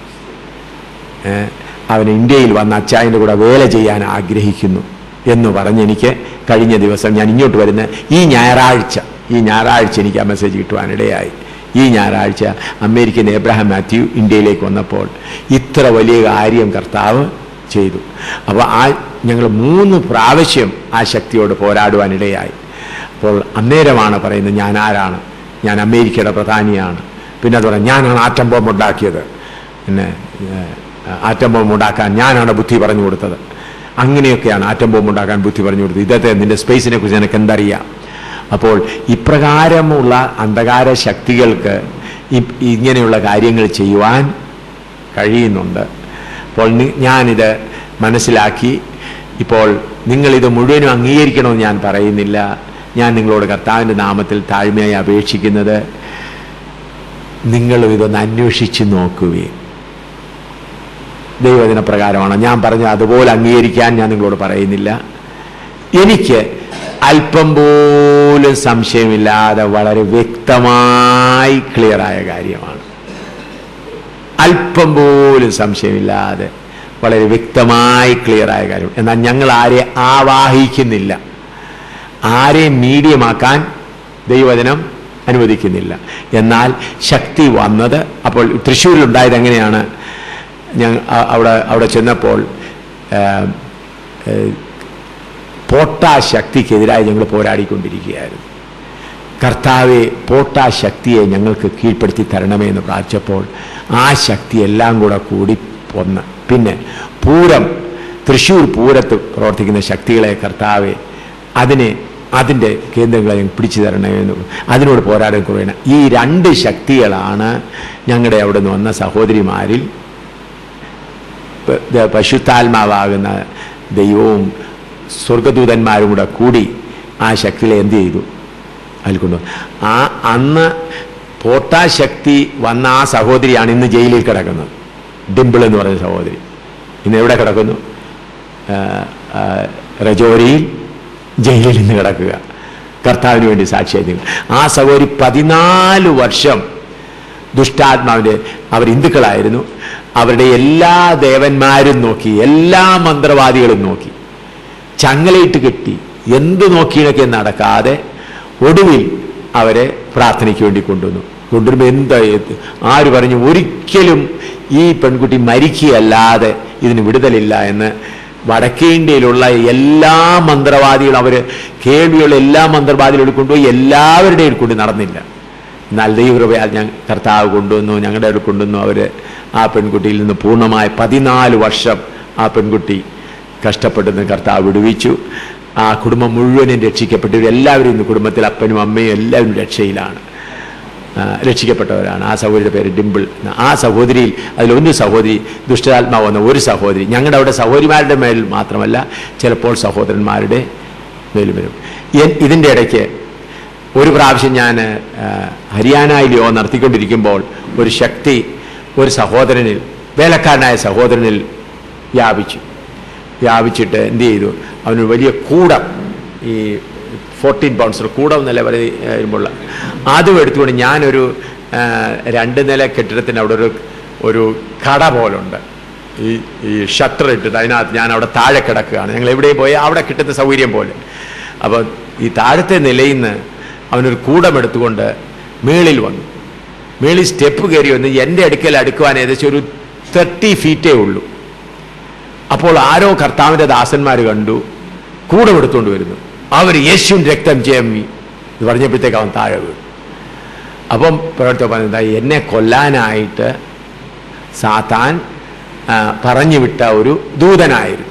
ഏ, അവൻ ഇന്ത്യയിൽ വന്ന് അച്ചായൻ്റെ കൂടെ വേല ചെയ്യാൻ ആഗ്രഹിക്കുന്നു എന്ന് പറഞ്ഞ് എനിക്ക് കഴിഞ്ഞ ദിവസം ഞാൻ ഇങ്ങോട്ട് വരുന്ന ഈ ഞായറാഴ്ച ഈ ഞായറാഴ്ച എനിക്ക് ആ മെസ്സേജ് കിട്ടുവാനിടയായി ഈ ഞായറാഴ്ച അമേരിക്കൻ എബ്രഹാം മാത്യു ഇന്ത്യയിലേക്ക് വന്നപ്പോൾ ഇത്ര വലിയ കാര്യം കർത്താവ് ചെയ്തു അപ്പോൾ ആ ഞങ്ങൾ മൂന്ന് പ്രാവശ്യം ആ ശക്തിയോട് പോരാടുവാനിടയായി അപ്പോൾ അന്നേരമാണ് പറയുന്നത് ഞാൻ ആരാണ് ഞാൻ അമേരിക്കയുടെ പ്രധാനിയാണ് പിന്നെ അത് പറയാം ഞാനാണ് ആറ്റം ബോംബ് ഉണ്ടാക്കിയത് പിന്നെ ഏഹ്, ആറ്റം ബോംബ് ഉണ്ടാക്കാൻ ഞാനാണ് ബുദ്ധി പറഞ്ഞു കൊടുത്തത് അങ്ങനെയൊക്കെയാണ് ആറ്റം ബോംബ് ഉണ്ടാക്കാൻ ബുദ്ധി പറഞ്ഞു കൊടുത്തത് ഇതത്തെ നിന്റെ സ്പേസിനെ കുറിച്ച് എനിക്ക് എന്തറിയാം അപ്പോൾ ഇപ്രകാരമുള്ള അന്ധകാര ശക്തികൾക്ക് ഇ- ഇങ്ങനെയുള്ള കാര്യങ്ങൾ ചെയ്യുവാൻ കഴിയുന്നുണ്ട് അപ്പോൾ നി- ഞാനിത് മനസ്സിലാക്കി ഇപ്പോൾ നിങ്ങളിത് മുഴുവനും അംഗീകരിക്കണമെന്ന് ഞാൻ പറയുന്നില്ല ഞാൻ നിങ്ങളോട് കർത്താവിൻ്റെ നാമത്തിൽ താഴ്മയായി അപേക്ഷിക്കുന്നത് നിങ്ങളും ഇതൊന്ന് അന്വേഷിച്ച് നോക്കുകയും ദൈവദിന പ്രകാരമാണ് ഞാൻ പറഞ്ഞ അതുപോലെ അംഗീകരിക്കാൻ ഞാൻ നിങ്ങളോട് പറയുന്നില്ല എനിക്ക് അല്പം പോലും സംശയമില്ലാതെ വളരെ വ്യക്തമായി ക്ലിയറായ കാര്യമാണ് അല്പം പോലും സംശയമില്ലാതെ വളരെ വ്യക്തമായി ക്ലിയറായ കാര്യം എന്നാൽ ഞങ്ങൾ ആരെ ആവാഹിക്കുന്നില്ല ആരെയും മീഡിയമാക്കാൻ ദൈവവചനം അനുവദിക്കുന്നില്ല എന്നാൽ ശക്തി വന്നത് അപ്പോൾ തൃശ്ശൂരിലുണ്ടായത് എങ്ങനെയാണ് ഞാൻ അ- അവിടെ അവിടെ ചെന്നപ്പോൾ ആ, ഏ, പോട്ടാ ശക്തിക്കെതിരായി ഞങ്ങൾ പോരാടിക്കൊണ്ടിരിക്കുകയായിരുന്നു കർത്താവെ പോട്ടാ ശക്തിയെ ഞങ്ങൾക്ക് കീഴ്പ്പെടുത്തി തരണമേ എന്ന് പ്രാർത്ഥിച്ചപ്പോൾ ആ ശക്തി എല്ലാം കൂടെ കൂടി ഒന്ന് പിന്നെ പൂരം തൃശ്ശൂർ പൂരത്ത് പ്രവർത്തിക്കുന്ന ശക്തികളെ കർത്താവെ അതിനെ അതിൻ്റെ കേന്ദ്രങ്ങളെ ഞങ്ങൾ പിടിച്ചു തരണമെന്ന് അതിനോട് പോരാടാൻ കുറയണം ഈ രണ്ട് ശക്തികളാണ് ഞങ്ങളുടെ അവിടെ നിന്ന് വന്ന സഹോദരിമാരിൽ പ- ദ- പശുത്താത്മാവാകുന്ന ദൈവവും സ്വർഗദൂതന്മാരും കൂടെ കൂടി ആ ശക്തികളെ എന്ത് ചെയ്തു അതിൽ കൊണ്ടുവന്നു ആ അന്ന് പോട്ടാ ശക്തി വന്ന ആ സഹോദരിയാണ് ഇന്ന് ജയിലിൽ കിടക്കുന്നത് ഡിംപിൾ എന്ന് പറയുന്ന സഹോദരി ഇന്ന് എവിടെ കിടക്കുന്നു ആ, ആ, രജോരിയിൽ ജയിലിൽ നിന്ന് കിടക്കുക കർത്താവിന് വേണ്ടി സാക്ഷിയായി നിൽക്കുക. ആ സഹോദരി പതിനാല് വർഷം ദുഷ്ടാത്മാവിൻ്റെ അവർ ഹിന്ദുക്കളായിരുന്നു അവരുടെ എല്ലാ ദേവന്മാരും നോക്കി എല്ലാ മന്ത്രവാദികളും നോക്കി ചങ്ങലയിട്ട് കെട്ടി എന്ത് നോക്കിയൊക്കെ നടക്കാതെ ഒടുവിൽ അവരെ പ്രാർത്ഥനയ്ക്ക് വേണ്ടി കൊണ്ടുവന്നു കൊണ്ടുവരുമ്പോൾ എന്താ ഇത്? ആര് പറഞ്ഞു ഒരിക്കലും ഈ പെൺകുട്ടി മരിക്കുകയല്ലാതെ ഇതിന് വിടുതലില്ല എന്ന് വടക്കേ ഇന്ത്യയിലുള്ള എല്ലാ മന്ത്രവാദികളും അവർ കേൾവിയുള്ള എല്ലാ മന്ത്രവാദികളും കൊണ്ടുപോയി എല്ലാവരുടെയും കൊണ്ട് നടന്നില്ല എന്നാൽ ദൈവകൃപയാൽ ഞാൻ കർത്താവ് കൊണ്ടുവന്നു ഞങ്ങളുടെ അടുത്ത് കൊണ്ടുവന്നു അവർ ആ പെൺകുട്ടിയിൽ നിന്ന് പൂർണ്ണമായ പതിനാല് വർഷം ആ പെൺകുട്ടി കഷ്ടപ്പെടുന്ന കർത്താവ് വിടുവിച്ചു ആ കുടുംബം മുഴുവനും രക്ഷിക്കപ്പെട്ടു എല്ലാവരും ഇന്ന് കുടുംബത്തിൽ അപ്പനും അമ്മയും എല്ലാവരും രക്ഷയിലാണ് ആ, രക്ഷിക്കപ്പെട്ടവരാണ് ആ സഹോദരിയുടെ പേര് ഡിംപിൾ ആ സഹോദരിയിൽ അതിലൊന്ന് സഹോദരി ദുഷ്ടാത്മാവ് വന്ന ഒരു സഹോദരി ഞങ്ങളുടെ അവിടെ സഹോദരിമാരുടെ മേൽ മാത്രമല്ല ചിലപ്പോൾ സഹോദരന്മാരുടെ മേലും വരും എൻ- ഇതിൻ്റെ ഇടയ്ക്ക് ഒരു പ്രാവശ്യം ഞാൻ ഹരിയാനയിൽ യോഗം നടത്തിക്കൊണ്ടിരിക്കുമ്പോൾ ഒരു ശക്തി ഒരു സഹോദരനിൽ വേലക്കാരനായ സഹോദരനിൽ വ്യാപിച്ചു വ്യാപിച്ചിട്ട് എന്ത് ചെയ്തു അവന് വലിയ കൂടം ഈ ഫോർട്ടീൻ പൗണ്ട്സ് കൂടം എന്നല്ല പറയുമ്പോൾ അതും എടുത്തുകൊണ്ട് ഞാനൊരു ആ, രണ്ട് നില കെട്ടിടത്തിന് അവിടെ ഒരു ഒരു കട പോലുണ്ട് ഈ ഈ ഷട്ടർ ഇട്ടിട്ട് അതിനകത്ത് ഞാൻ അവിടെ താഴെ കിടക്കുകയാണ് ഞങ്ങൾ എവിടെയും പോയി അവിടെ കിട്ടുന്ന സൗകര്യം പോലെ അപ്പോൾ ഈ താഴത്തെ നിലയിൽ നിന്ന് അവനൊരു കൂടം എടുത്തുകൊണ്ട് മേളിൽ വന്നു മേളിൽ സ്റ്റെപ്പ് കയറി വന്ന് എൻ്റെ അടുക്കൽ അടുക്കുവാൻ ഏകദേശം ഒരു തേർട്ടി ഫീറ്റേ ഉള്ളൂ അപ്പോൾ ആരോ കർത്താവിൻ്റെ ദാസന്മാർ കണ്ടു കൂടെ എടുത്തുകൊണ്ട് വരുന്നു അവർ യേശുവിൻ രക്തം ചെയ്യമ്മി ഇത് പറഞ്ഞപ്പോഴത്തേക്ക് അവൻ താഴെ വീണു അപ്പം പ്രവർത്തക പറഞ്ഞത് എന്നെ കൊല്ലാനായിട്ട് സാത്താൻ ആ, പറഞ്ഞു വിട്ട ഒരു ദൂതനായിരുന്നു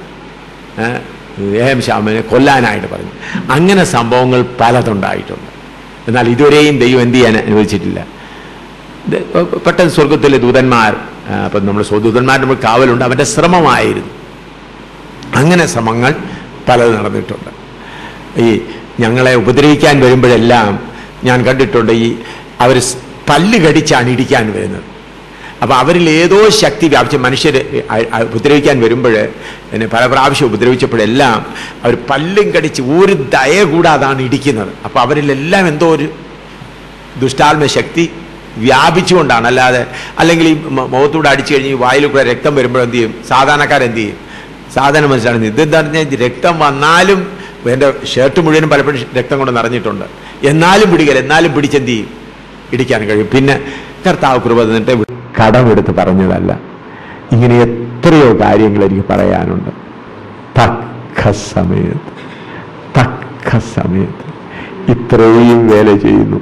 ഏഹം ശ്യാമനെ കൊല്ലാനായിട്ട് പറഞ്ഞു അങ്ങനെ സംഭവങ്ങൾ പലതുണ്ടായിട്ടുണ്ട് എന്നാൽ ഇതുവരെയും ദൈവം എന്ത് ചെയ്യാൻ അനുവദിച്ചിട്ടില്ല ഇത് പെ- പെട്ടെന്ന് സ്വർഗത്തിലെ ദൂതന്മാർ ആ, അപ്പം നമ്മൾ സ്വദൂതന്മാർ നമ്മൾ കാവലുണ്ട് അവൻ്റെ ശ്രമമായിരുന്നു അങ്ങനെ ശ്രമങ്ങൾ പലത് നടന്നിട്ടുണ്ട് ഈ ഞങ്ങളെ ഉപദ്രവിക്കാൻ വരുമ്പോഴെല്ലാം ഞാൻ കണ്ടിട്ടുണ്ട് ഈ അവർ പല്ല് കടിച്ചാണ് ഇടിക്കാൻ വരുന്നത് അപ്പോൾ അവരിൽ ഏതോ ശക്തി വ്യാപിച്ച മനുഷ്യർ ഉപദ്രവിക്കാൻ വരുമ്പോൾ എന്നെ പല പ്രാവശ്യം ഉപദ്രവിച്ചപ്പോഴെല്ലാം അവർ പല്ലും കടിച്ച് ഒരു ദയ കൂടാതാണ് ഇടിക്കുന്നത് അപ്പോൾ അവരിലെല്ലാം എന്തോ ഒരു ദുഷ്ടാത്മ ശക്തി വ്യാപിച്ചുകൊണ്ടാണ് അല്ലാതെ അല്ലെങ്കിൽ ഈ മ- മുഖത്തൂടെ അടിച്ചു കഴിഞ്ഞ് ഈ വായിൽ കൂടെ രക്തം വരുമ്പോൾ എന്ത് ചെയ്യും സാധാരണക്കാരെന്ത് ചെയ്യും സാധാരണ മനസ്സിലാണ് ഇതെന്താ പറഞ്ഞാൽ രക്തം വന്നാലും എൻ്റെ ഷർട്ട് മുഴുവനും പലപ്പോഴും രക്തം കൊണ്ട് നിറഞ്ഞിട്ടുണ്ട് എന്നാലും പിടിക്കല എന്നാലും പിടിച്ചെന്ത് ചെയ്യും ഇടിക്കാൻ കഴിയും പിന്നെ കർത്താവ് കൃപ തന്നിട്ട് കടമെടുത്ത് പറഞ്ഞതല്ല ഇങ്ങനെ എത്രയോ കാര്യങ്ങൾ എനിക്ക് പറയാനുണ്ട് തക്ക സമയത്ത് തക്ക സമയത്ത് ഇത്രയും വേല ചെയ്യുന്നു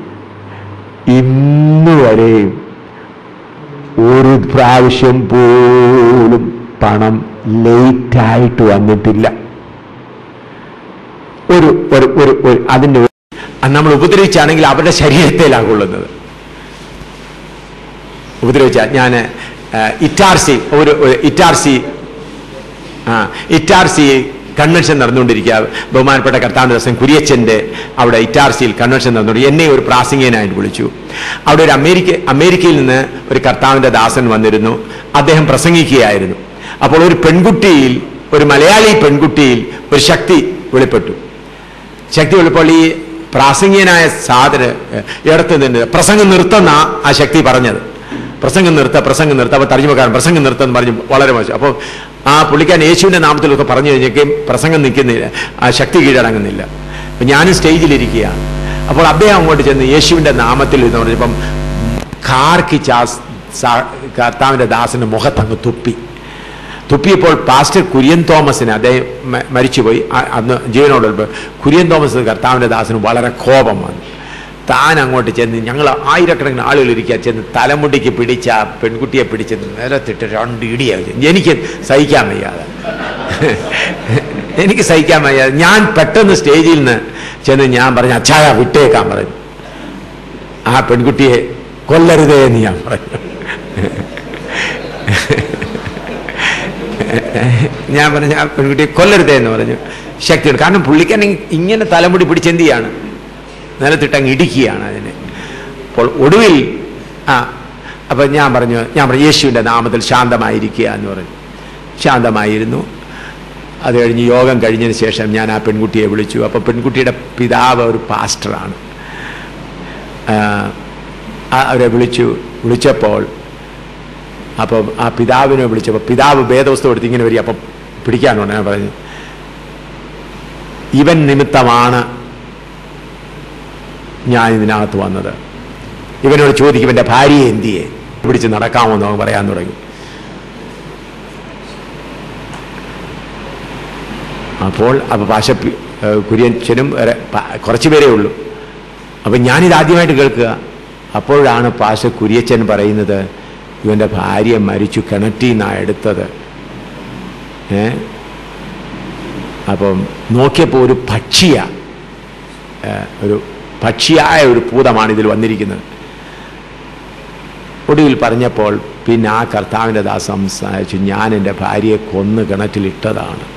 ഇന്ന് വരെയും ഒരു പ്രാവശ്യം പോലും പണം ലേറ്റായിട്ട് വന്നിട്ടില്ല ഒരു ഒരു ഒരു ഒരു അതിൻ്റെ ഒരു- അത് നമ്മൾ ഉപദ്രവിച്ചാണെങ്കിൽ അവരുടെ ശരീരത്തിലാണ് കൊള്ളുന്നത് ഉപദ്രവിച്ച ഞാൻ ഇറ്റാർസി ഒരു ഒരു ഇറ്റാർസി ആ ഇറ്റാർസി കൺവെൻഷൻ നടന്നുകൊണ്ടിരിക്കുക ബഹുമാനപ്പെട്ട കർത്താവിൻ്റെ ദിവസം കുര്യച്ചൻ്റെ അവിടെ ഇറ്റാർസിയിൽ കൺവെൻഷൻ നടന്നുകൊണ്ട് എന്നെ ഒരു പ്രാസംഗികനായിട്ട് വിളിച്ചു അവിടെ ഒരു അമേരിക്ക അമേരിക്കയിൽ നിന്ന് ഒരു കർത്താവിൻ്റെ ദാസൻ വന്നിരുന്നു അദ്ദേഹം പ്രസംഗിക്കുകയായിരുന്നു അപ്പോൾ ഒരു പെൺകുട്ടിയിൽ ഒരു മലയാളി പെൺകുട്ടിയിൽ ഒരു ശക്തി വെളിപ്പെട്ടു ശക്തി വെളിപ്പോൾ ഈ പ്രാസംഗികനായ സാധന ഇടത്ത് നിന്ന് പ്രസംഗം നിർത്തുന്ന ആ ശക്തി പറഞ്ഞത് പ്രസംഗം നിർത്ത പ്രസംഗം നിർത്ത അപ്പോൾ തർജ്ജമക്കാരൻ പ്രസംഗം നിർത്തുമെന്ന് പറഞ്ഞു വളരെ മോശം അപ്പോൾ ആ പുള്ളിക്കാരൻ യേശുവിൻ്റെ നാമത്തിലൊക്കെ പറഞ്ഞു കഴിഞ്ഞേക്കും പ്രസംഗം നിൽക്കുന്നില്ല ആ ശക്തി കീഴടങ്ങുന്നില്ല അപ്പം ഞാനും സ്റ്റേജിലിരിക്കുകയാണ് അപ്പോൾ അദ്ദേഹം അങ്ങോട്ട് ചെന്ന് യേശുവിൻ്റെ നാമത്തിൽ എന്ന് പറഞ്ഞപ്പം കാർക്കിച്ച് ആ സാ- കർത്താവിൻ്റെ ദാസന്റെ മുഖത്തങ്ങ് തുപ്പി തുപ്പിയപ്പോൾ പാസ്റ്റർ കുര്യൻ തോമസിന് അദ്ദേഹം മ- മരിച്ചുപോയി ആ- അന്ന് ജീവനോടൊപ്പം കുര്യൻ തോമസ് കർത്താവിൻ്റെ ദാസന് വളരെ കോപം വന്നു താൻ അങ്ങോട്ട് ചെന്ന് ഞങ്ങൾ ആയിരക്കണക്കിന് ആളുകൾ ഇരിക്കുക ചെന്ന് തലമുടിക്ക് പിടിച്ച ആ പെൺകുട്ടിയെ പിടിച്ച് നിലത്തിട്ട് രണ്ട് ഇടിയായി എനിക്ക് സഹിക്കാൻ വയ്യാതെ എനിക്ക് സഹിക്കാൻ വയ്യാതെ ഞാൻ പെട്ടെന്ന് സ്റ്റേജിൽ നിന്ന് ചെന്ന് ഞാൻ പറഞ്ഞു അച്ഛായ വിട്ടേക്കാൻ പറഞ്ഞു ആ പെൺകുട്ടിയെ കൊല്ലരുതേ എന്ന് ഞാൻ പറഞ്ഞു ഞാൻ പറഞ്ഞു ആ പെൺകുട്ടിയെ കൊല്ലരുതേ എന്ന് പറഞ്ഞു ശക്തിയുണ്ട് കാരണം പുള്ളിക്കാൻ ഇങ്ങനെ തലമുടി പിടിച്ച് എന്ത് ചെയ്യാണ് നിലത്തിട്ട് അങ്ങ് ഇടിക്കുകയാണ് അതിനെ അപ്പോൾ ഒടുവിൽ ആ അപ്പം ഞാൻ പറഞ്ഞു ഞാൻ പറഞ്ഞു യേശുവിൻ്റെ നാമത്തിൽ ശാന്തമായിരിക്കുക എന്ന് പറഞ്ഞു ശാന്തമായിരുന്നു അത് കഴിഞ്ഞ് യോഗം കഴിഞ്ഞതിന് ശേഷം ഞാൻ ആ പെൺകുട്ടിയെ വിളിച്ചു അപ്പോൾ പെൺകുട്ടിയുടെ പിതാവ് ഒരു പാസ്റ്ററാണ് ആ, ആ- അവരെ വിളിച്ചു വിളിച്ചപ്പോൾ അപ്പം ആ പിതാവിനെ വിളിച്ചപ്പോൾ പിതാവ് ഭേദവസ്തു എടുത്ത് ഇങ്ങനെ വരിക അപ്പം പിടിക്കാനുണ്ട് ഞാൻ പറഞ്ഞു ഇവൻ നിമിത്തമാണ് ഞാൻ ഇതിനകത്ത് വന്നത് ഇവനോട് ചോദിക്കും ഇവൻ്റെ ഭാര്യയെ എന്തിയെ പിടിച്ച് നടക്കാമോ എന്ന് അവൻ പറയാൻ തുടങ്ങി അപ്പോൾ അപ്പോൾ പാശ കുര്യച്ചനും വേറെ പ- കുറച്ച് പേരേ ഉള്ളൂ അപ്പം ഞാനിത് ആദ്യമായിട്ട് കേൾക്കുക അപ്പോഴാണ് പാശ കുര്യച്ചൻ പറയുന്നത് ഇവൻ്റെ ഭാര്യ മരിച്ചു കിണറ്റിൽ നിന്നാണ് എടുത്തത് ഏ അപ്പം നോക്കിയപ്പോൾ ഒരു പക്ഷിയ ഏ, ഒരു പക്ഷിയായ ഒരു ഭൂതമാണ് ഇതിൽ വന്നിരിക്കുന്നത് ഒടുവിൽ പറഞ്ഞപ്പോൾ പിന്നെ ആ കർത്താവിൻ്റെ ദാസ് സംസാരിച്ചു ഞാൻ എൻ്റെ ഭാര്യയെ കൊന്ന് കിണറ്റിലിട്ടതാണ്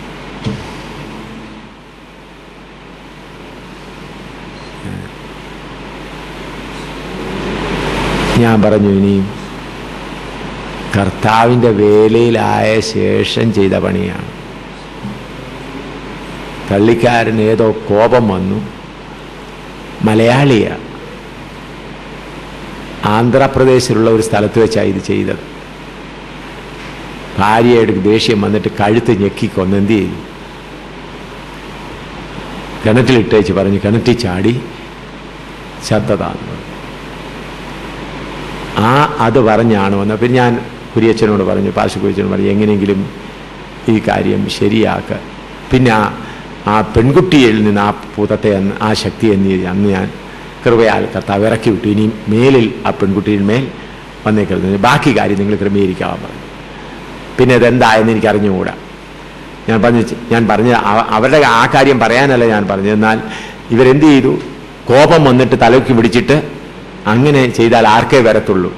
ഞാൻ പറഞ്ഞു ഇനിയും കർത്താവിൻ്റെ വേലയിലായ ശേഷം ചെയ്ത പണിയാണ് തള്ളിക്കാരൻ ഏതോ കോപം വന്നു മലയാളിയാണ് ആന്ധ്രാപ്രദേശിലുള്ള ഒരു സ്ഥലത്ത് വെച്ചാണ് ഇത് ചെയ്തത് ഭാര്യയുടെ ദേഷ്യം വന്നിട്ട് കഴുത്ത് ഞെക്കിക്കൊന്ന് എന്ത് ചെയ്തു കിണറ്റിലിട്ടേച്ച് പറഞ്ഞ് കിണറ്റിൽ ചാടി ചത്തതാന്ന് ആ അത് പറഞ്ഞാണ് വന്നത് പിന്നെ ഞാൻ കുരിയച്ഛനോട് പറഞ്ഞു പാശു കുരിയച്ഛനോട് പറഞ്ഞു എങ്ങനെയെങ്കിലും ഈ കാര്യം ശരിയാക്ക പിന്നെ ആ ആ പെൺകുട്ടിയിൽ നിന്ന് ആ ഭൂതത്തെ അന്ന് ആ ശക്തി എന്ന് അന്ന് ഞാൻ കൃപയാൽ കർത്താവ് ഇറക്കി വിട്ടു ഇനി മേലിൽ ആ പെൺകുട്ടിയിൽ മേൽ വന്നേക്കരുത് ബാക്കി കാര്യം നിങ്ങൾ ക്രമീകരിക്കാൻ പറഞ്ഞു പിന്നെ ഇതെന്തായെന്ന് എനിക്ക് അറിഞ്ഞുകൂടാ ഞാൻ പറഞ്ഞു ഞാൻ പറഞ്ഞ അവ- അവരുടെ ആ കാര്യം പറയാനല്ല ഞാൻ പറഞ്ഞത് എന്നാൽ ഇവരെന്ത് ചെയ്തു കോപം വന്നിട്ട് തലയ്ക്ക് പിടിച്ചിട്ട് അങ്ങനെ ചെയ്താൽ ആർക്കേ വരത്തുള്ളൂ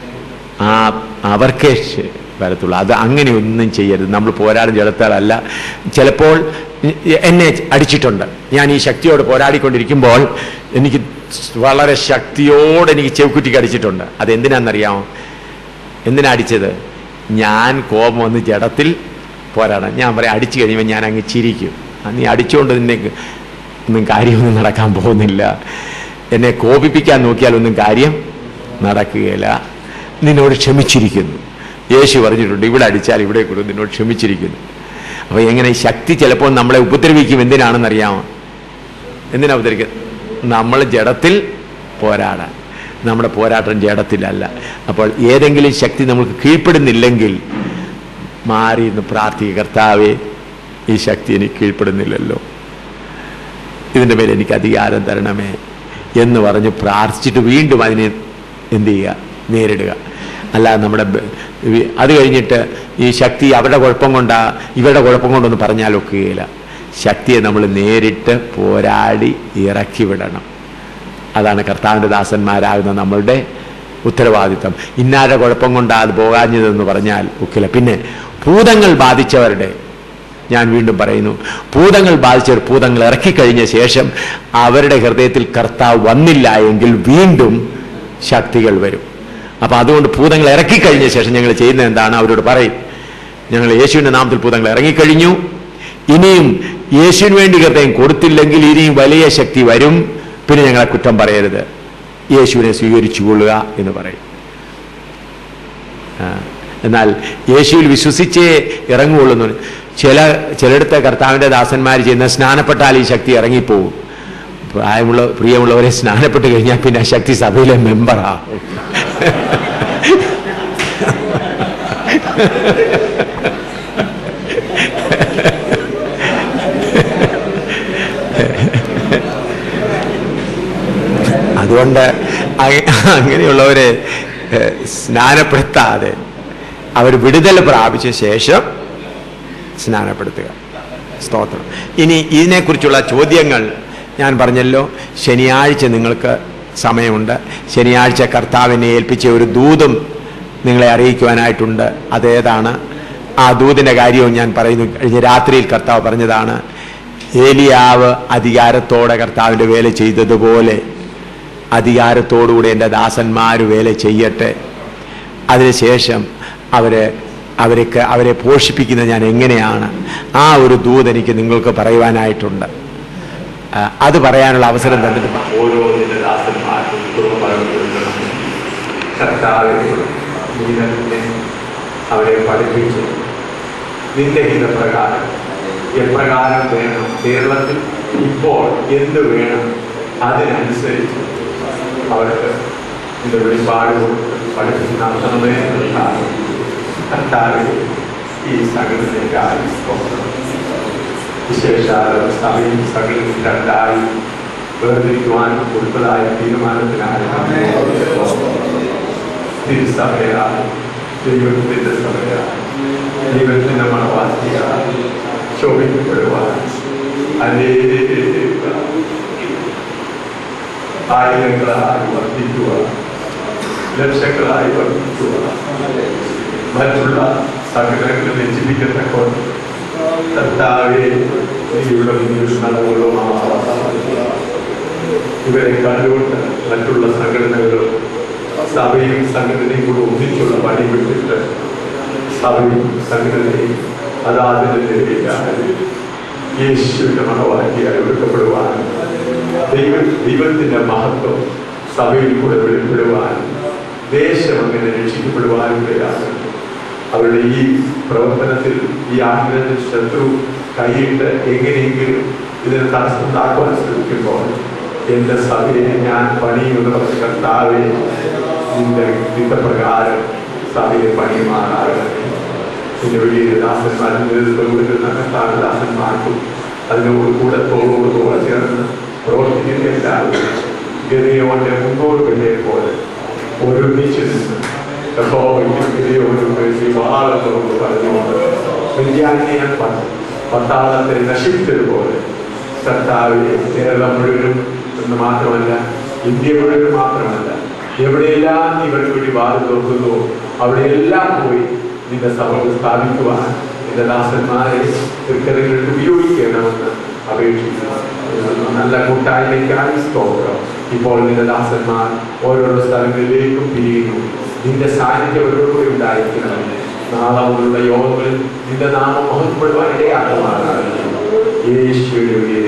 ആ അവർക്കേ ശ- വരത്തുള്ളൂ അത് അങ്ങനെ ഒന്നും ചെയ്യരുത് നമ്മൾ പോരാടും ജലത്താലല്ല ചിലപ്പോൾ എന്നെ അടിച്ചിട്ടുണ്ട് ഞാൻ ഈ ശക്തിയോട് പോരാടിക്കൊണ്ടിരിക്കുമ്പോൾ എനിക്ക് വളരെ ശക്തിയോടെ എനിക്ക് ചെവിക്കുറ്റിക്ക് അടിച്ചിട്ടുണ്ട് അതെന്തിനാണെന്നറിയാമോ എന്തിനാ അടിച്ചത് ഞാൻ കോപം വന്ന് ജഡത്തിൽ പോരാടാൻ ഞാൻ പറയാം അടിച്ചു കഴിയുമ്പോൾ ഞാൻ അങ്ങ് ചിരിക്കും ആ, നീ അടിച്ചുകൊണ്ട് നിന്നെ ഒന്നും കാര്യമൊന്നും നടക്കാൻ പോകുന്നില്ല എന്നെ കോപിപ്പിക്കാൻ നോക്കിയാൽ ഒന്നും കാര്യം നടക്കുകയില്ല നിന്നോട് ക്ഷമിച്ചിരിക്കുന്നു യേശു പറഞ്ഞിട്ടുണ്ട് ഇവിടെ അടിച്ചാൽ ഇവിടെ കൊടുക്കും നിന്നോട് ക്ഷമിച്ചിരിക്കുന്നു അപ്പോൾ എങ്ങനെ ഈ ശക്തി ചിലപ്പോൾ നമ്മളെ ഉപദ്രവിക്കും എന്തിനാണെന്നറിയാമോ എന്തിനാ ഉപദ്രവിക്കുക നമ്മൾ ജഡത്തിൽ പോരാടാൻ നമ്മുടെ പോരാട്ടം ജഡത്തിലല്ല അപ്പോൾ ഏതെങ്കിലും ശക്തി നമുക്ക് കീഴ്പ്പെടുന്നില്ലെങ്കിൽ മാറി എന്ന് പ്രാർത്ഥിക്കുക കർത്താവേ ഈ ശക്തി എനിക്ക് കീഴ്പ്പെടുന്നില്ലല്ലോ ഇതിൻ്റെ മേലെ എനിക്ക് അധികാരം തരണമേ എന്ന് പറഞ്ഞ് പ്രാർത്ഥിച്ചിട്ട് വീണ്ടും അതിനെ എന്ത് ചെയ്യുക നേരിടുക അല്ലാതെ നമ്മുടെ ബ- വി- അത് കഴിഞ്ഞിട്ട് ഈ ശക്തി അവരുടെ കുഴപ്പം കൊണ്ടാ ഇവരുടെ കുഴപ്പം കൊണ്ടൊന്നും പറഞ്ഞാലൊക്കുകയില്ല ശക്തിയെ നമ്മൾ നേരിട്ട് പോരാടി ഇറക്കി വിടണം അതാണ് കർത്താവിൻ്റെ ദാസന്മാരാകുന്ന നമ്മളുടെ ഉത്തരവാദിത്തം ഇന്നാരുടെ കുഴപ്പം കൊണ്ടാ അത് പോകാഞ്ഞതെന്ന് പറഞ്ഞാൽ ഒക്കില്ല പിന്നെ ഭൂതങ്ങൾ ബാധിച്ചവരുടെ ഞാൻ വീണ്ടും പറയുന്നു ഭൂതങ്ങൾ ബാധിച്ചവർ ഭൂതങ്ങൾ ഇറക്കിക്കഴിഞ്ഞ ശേഷം അവരുടെ ഹൃദയത്തിൽ കർത്താവ് വന്നില്ല എങ്കിൽ വീണ്ടും ശക്തികൾ വരും അപ്പം അതുകൊണ്ട് ഭൂതങ്ങൾ ഇറക്കിക്കഴിഞ്ഞ ശേഷം ഞങ്ങൾ ചെയ്യുന്നത് എന്താണ് അവരോട് പറയും ഞങ്ങൾ യേശുവിൻ്റെ നാമത്തിൽ ഭൂതങ്ങൾ ഇറങ്ങിക്കഴിഞ്ഞു ഇനിയും യേശുവിന് വേണ്ടി ഹൃദയം കൊടുത്തില്ലെങ്കിൽ ഇനിയും വലിയ ശക്തി വരും പിന്നെ ഞങ്ങളെ കുറ്റം പറയരുത് യേശുവിനെ സ്വീകരിച്ചു കൊള്ളുക എന്ന് പറയും ആ, എന്നാൽ യേശുവിൽ വിശ്വസിച്ചേ ഇറങ്ങുകയുള്ളൂ എന്ന് പറയും. ചില ചിലയിടത്ത് കർത്താവിൻ്റെ ദാസന്മാർ ചെയ്യുന്ന സ്നാനപ്പെട്ടാൽ ഈ ശക്തി ഇറങ്ങിപ്പോവും പ്രായമുള്ള പ്രിയമുള്ളവരെ സ്നാനപ്പെട്ട് കഴിഞ്ഞാൽ പിന്നെ ആ ശക്തി സഭയിലെ മെമ്പറാ അതുകൊണ്ട് അ- അങ്ങനെയുള്ളവരെ ഏഹ്, സ്നാനപ്പെടുത്താതെ അവർ വിടുതൽ പ്രാപിച്ച ശേഷം സ്നാനപ്പെടുത്തുക സ്തോത്രം ഇനി ഇതിനെക്കുറിച്ചുള്ള ചോദ്യങ്ങൾ ഞാൻ പറഞ്ഞല്ലോ ശനിയാഴ്ച നിങ്ങൾക്ക് സമയമുണ്ട് ശനിയാഴ്ച കർത്താവിനെ ഏൽപ്പിച്ച ഒരു ദൂതും നിങ്ങളെ അറിയിക്കുവാനായിട്ടുണ്ട് അതേതാണ് ആ ദൂതിൻ്റെ കാര്യവും ഞാൻ പറയുന്നു കഴിഞ്ഞ രാത്രിയിൽ കർത്താവ് പറഞ്ഞതാണ് ഏലിയാവ് അധികാരത്തോടെ കർത്താവിൻ്റെ വേല ചെയ്തതുപോലെ അധികാരത്തോടുകൂടി എൻ്റെ ദാസന്മാർ വേല ചെയ്യട്ടെ അതിനുശേഷം അവരെ അവർക്ക് അവരെ പോഷിപ്പിക്കുന്നത് ഞാൻ എങ്ങനെയാണ് ആ ഒരു ദൂത് എനിക്ക് നിങ്ങൾക്ക് പറയുവാനായിട്ടുണ്ട് ആ, അത് പറയാനുള്ള അവസരം തന്നിട്ട് ഓരോ നിന്റെ ദാസന്മാർക്കും കൃപ പകർന്നു കർത്താവിനെ നീ തന്നെ അവരെ പഠിപ്പിച്ചു നിന്റെ ഹിതപ്രകാരം എപ്രകാരം വേണം കേരളത്തിൽ ഇപ്പോൾ എന്ത് വേണം അതിനനുസരിച്ച് അവർക്ക് നിന്റെ വെളിപ്പാട് കൊടുത്ത് പഠിപ്പിച്ച് നടത്തണമേ കർത്താവ് കർത്താവ് ഈ സകലത്തിലേക്കായി സ്തോത്രം വിശേഷാൽ സഭയും സകലവും രണ്ടായി വേർതിരിക്കുവാനും കൊടുത്തതായ തീരുമാനത്തിനായി തിരുസഭയായി ദൈവത്തിന്റെ സഭയായി ദൈവത്തിന്റെ മണവാസിയായി ശോഭിക്കപ്പെടുവാൻ അനേക ആയിരങ്ങളായി വർദ്ധിക്കുവാൻ ലക്ഷങ്ങളായി വർദ്ധിക്കുക മറ്റുള്ള സംഘടനകൾ രചിപ്പിക്കത്തക്കൊണ്ട് കർത്താവെ നീയുടെ മുന്നിൽ നടവുകളുമാണ് ഇവരെ കണ്ടുകൊണ്ട് മറ്റുള്ള സംഘടനകളും സഭയും സംഘടനയും കൂടെ ഒന്നിച്ചുള്ള പണി വിട്ടിട്ട് സഭയും സംഘടനയും അതാതിന്റെ നിലയിലാണ് യേശുവിന്റെ മണവാക്കിയായി ഒരുക്കപ്പെടുവാനും ദൈവ ദൈവത്തിന്റെ മഹത്വം സഭയിൽ കൂടെ വെളിപ്പെടുവാനും ദേശം അങ്ങനെ രക്ഷിക്കപ്പെടുവാനും ഇടയാണ് അവരുടെ ഈ പ്രവർത്തനത്തിൽ ഈ ആഗ്രഹത്തിൽ ശത്രു കൈയിട്ട് എങ്ങനെയെങ്കിലും ഇതിന് തടസ്സമുണ്ടാക്കുവാൻ ശ്രമിക്കുമ്പോൾ എന്റെ സഭയെ ഞാൻ പണിയുമെന്ന് പറഞ്ഞ കർത്താവെ നിന്റെ ഹിതപ്രകാരം സഭയെ പണിയുമാറാകട്ടെ നിന്റെ വലിയ ദാസന്മാരും നേതൃത്വം കൊടുക്കുന്ന കർത്താവ് ദാസന്മാർക്കും അതിനോട് കൂടെ തോളോട് തോളെ ചേർന്ന് പ്രവർത്തിക്കുന്ന എല്ലാവരും ഗതിയോന്റെ മുമ്പോട്ട് വലിയ പോലെ ഒരുമിച്ച് നിന്ന് യഹോവയ്ക്ക് ഗതിയോട് വിവാഹത്തോട് പറഞ്ഞുകൊണ്ട് വിദ്യാന്യം പത്താളത്തെ നശിച്ചതുപോലെ കർത്താവിനെ കേരളം മുഴുവനും എന്ന് മാത്രമല്ല ഇന്ത്യ മുഴുവനും മാത്രമല്ല എവിടെയെല്ലാം നീ ഇവർക്ക് വേണ്ടി വാദം നോക്കുന്നു അവിടെയെല്ലാം പോയി നിന്റെ സഭ സ്ഥാപിക്കുവാൻ നിന്റെ ദാസന്മാരെ തൃക്കരങ്ങൾക്ക് ഉപയോഗിക്കണമെന്ന് അപേക്ഷിക്കുന്നു നല്ല കൂട്ടായ്മയ്ക്കായി സ്തോത്രം ഇപ്പോൾ നിന്റെ ദാസന്മാർ ഓരോരോ സ്ഥലങ്ങളിലേക്കും പിരിയുന്നു നിന്റെ സാന്നിധ്യം അവരോടുകൂടി ഉണ്ടായിരിക്കണം നാളെ മുതലുള്ള യോഗങ്ങളിൽ നിന്റെ നാമം മഹത്വപ്പെടുവാൻ ഇടയാക്കുമാറാണ് യേശുവിന്റെ വലിയ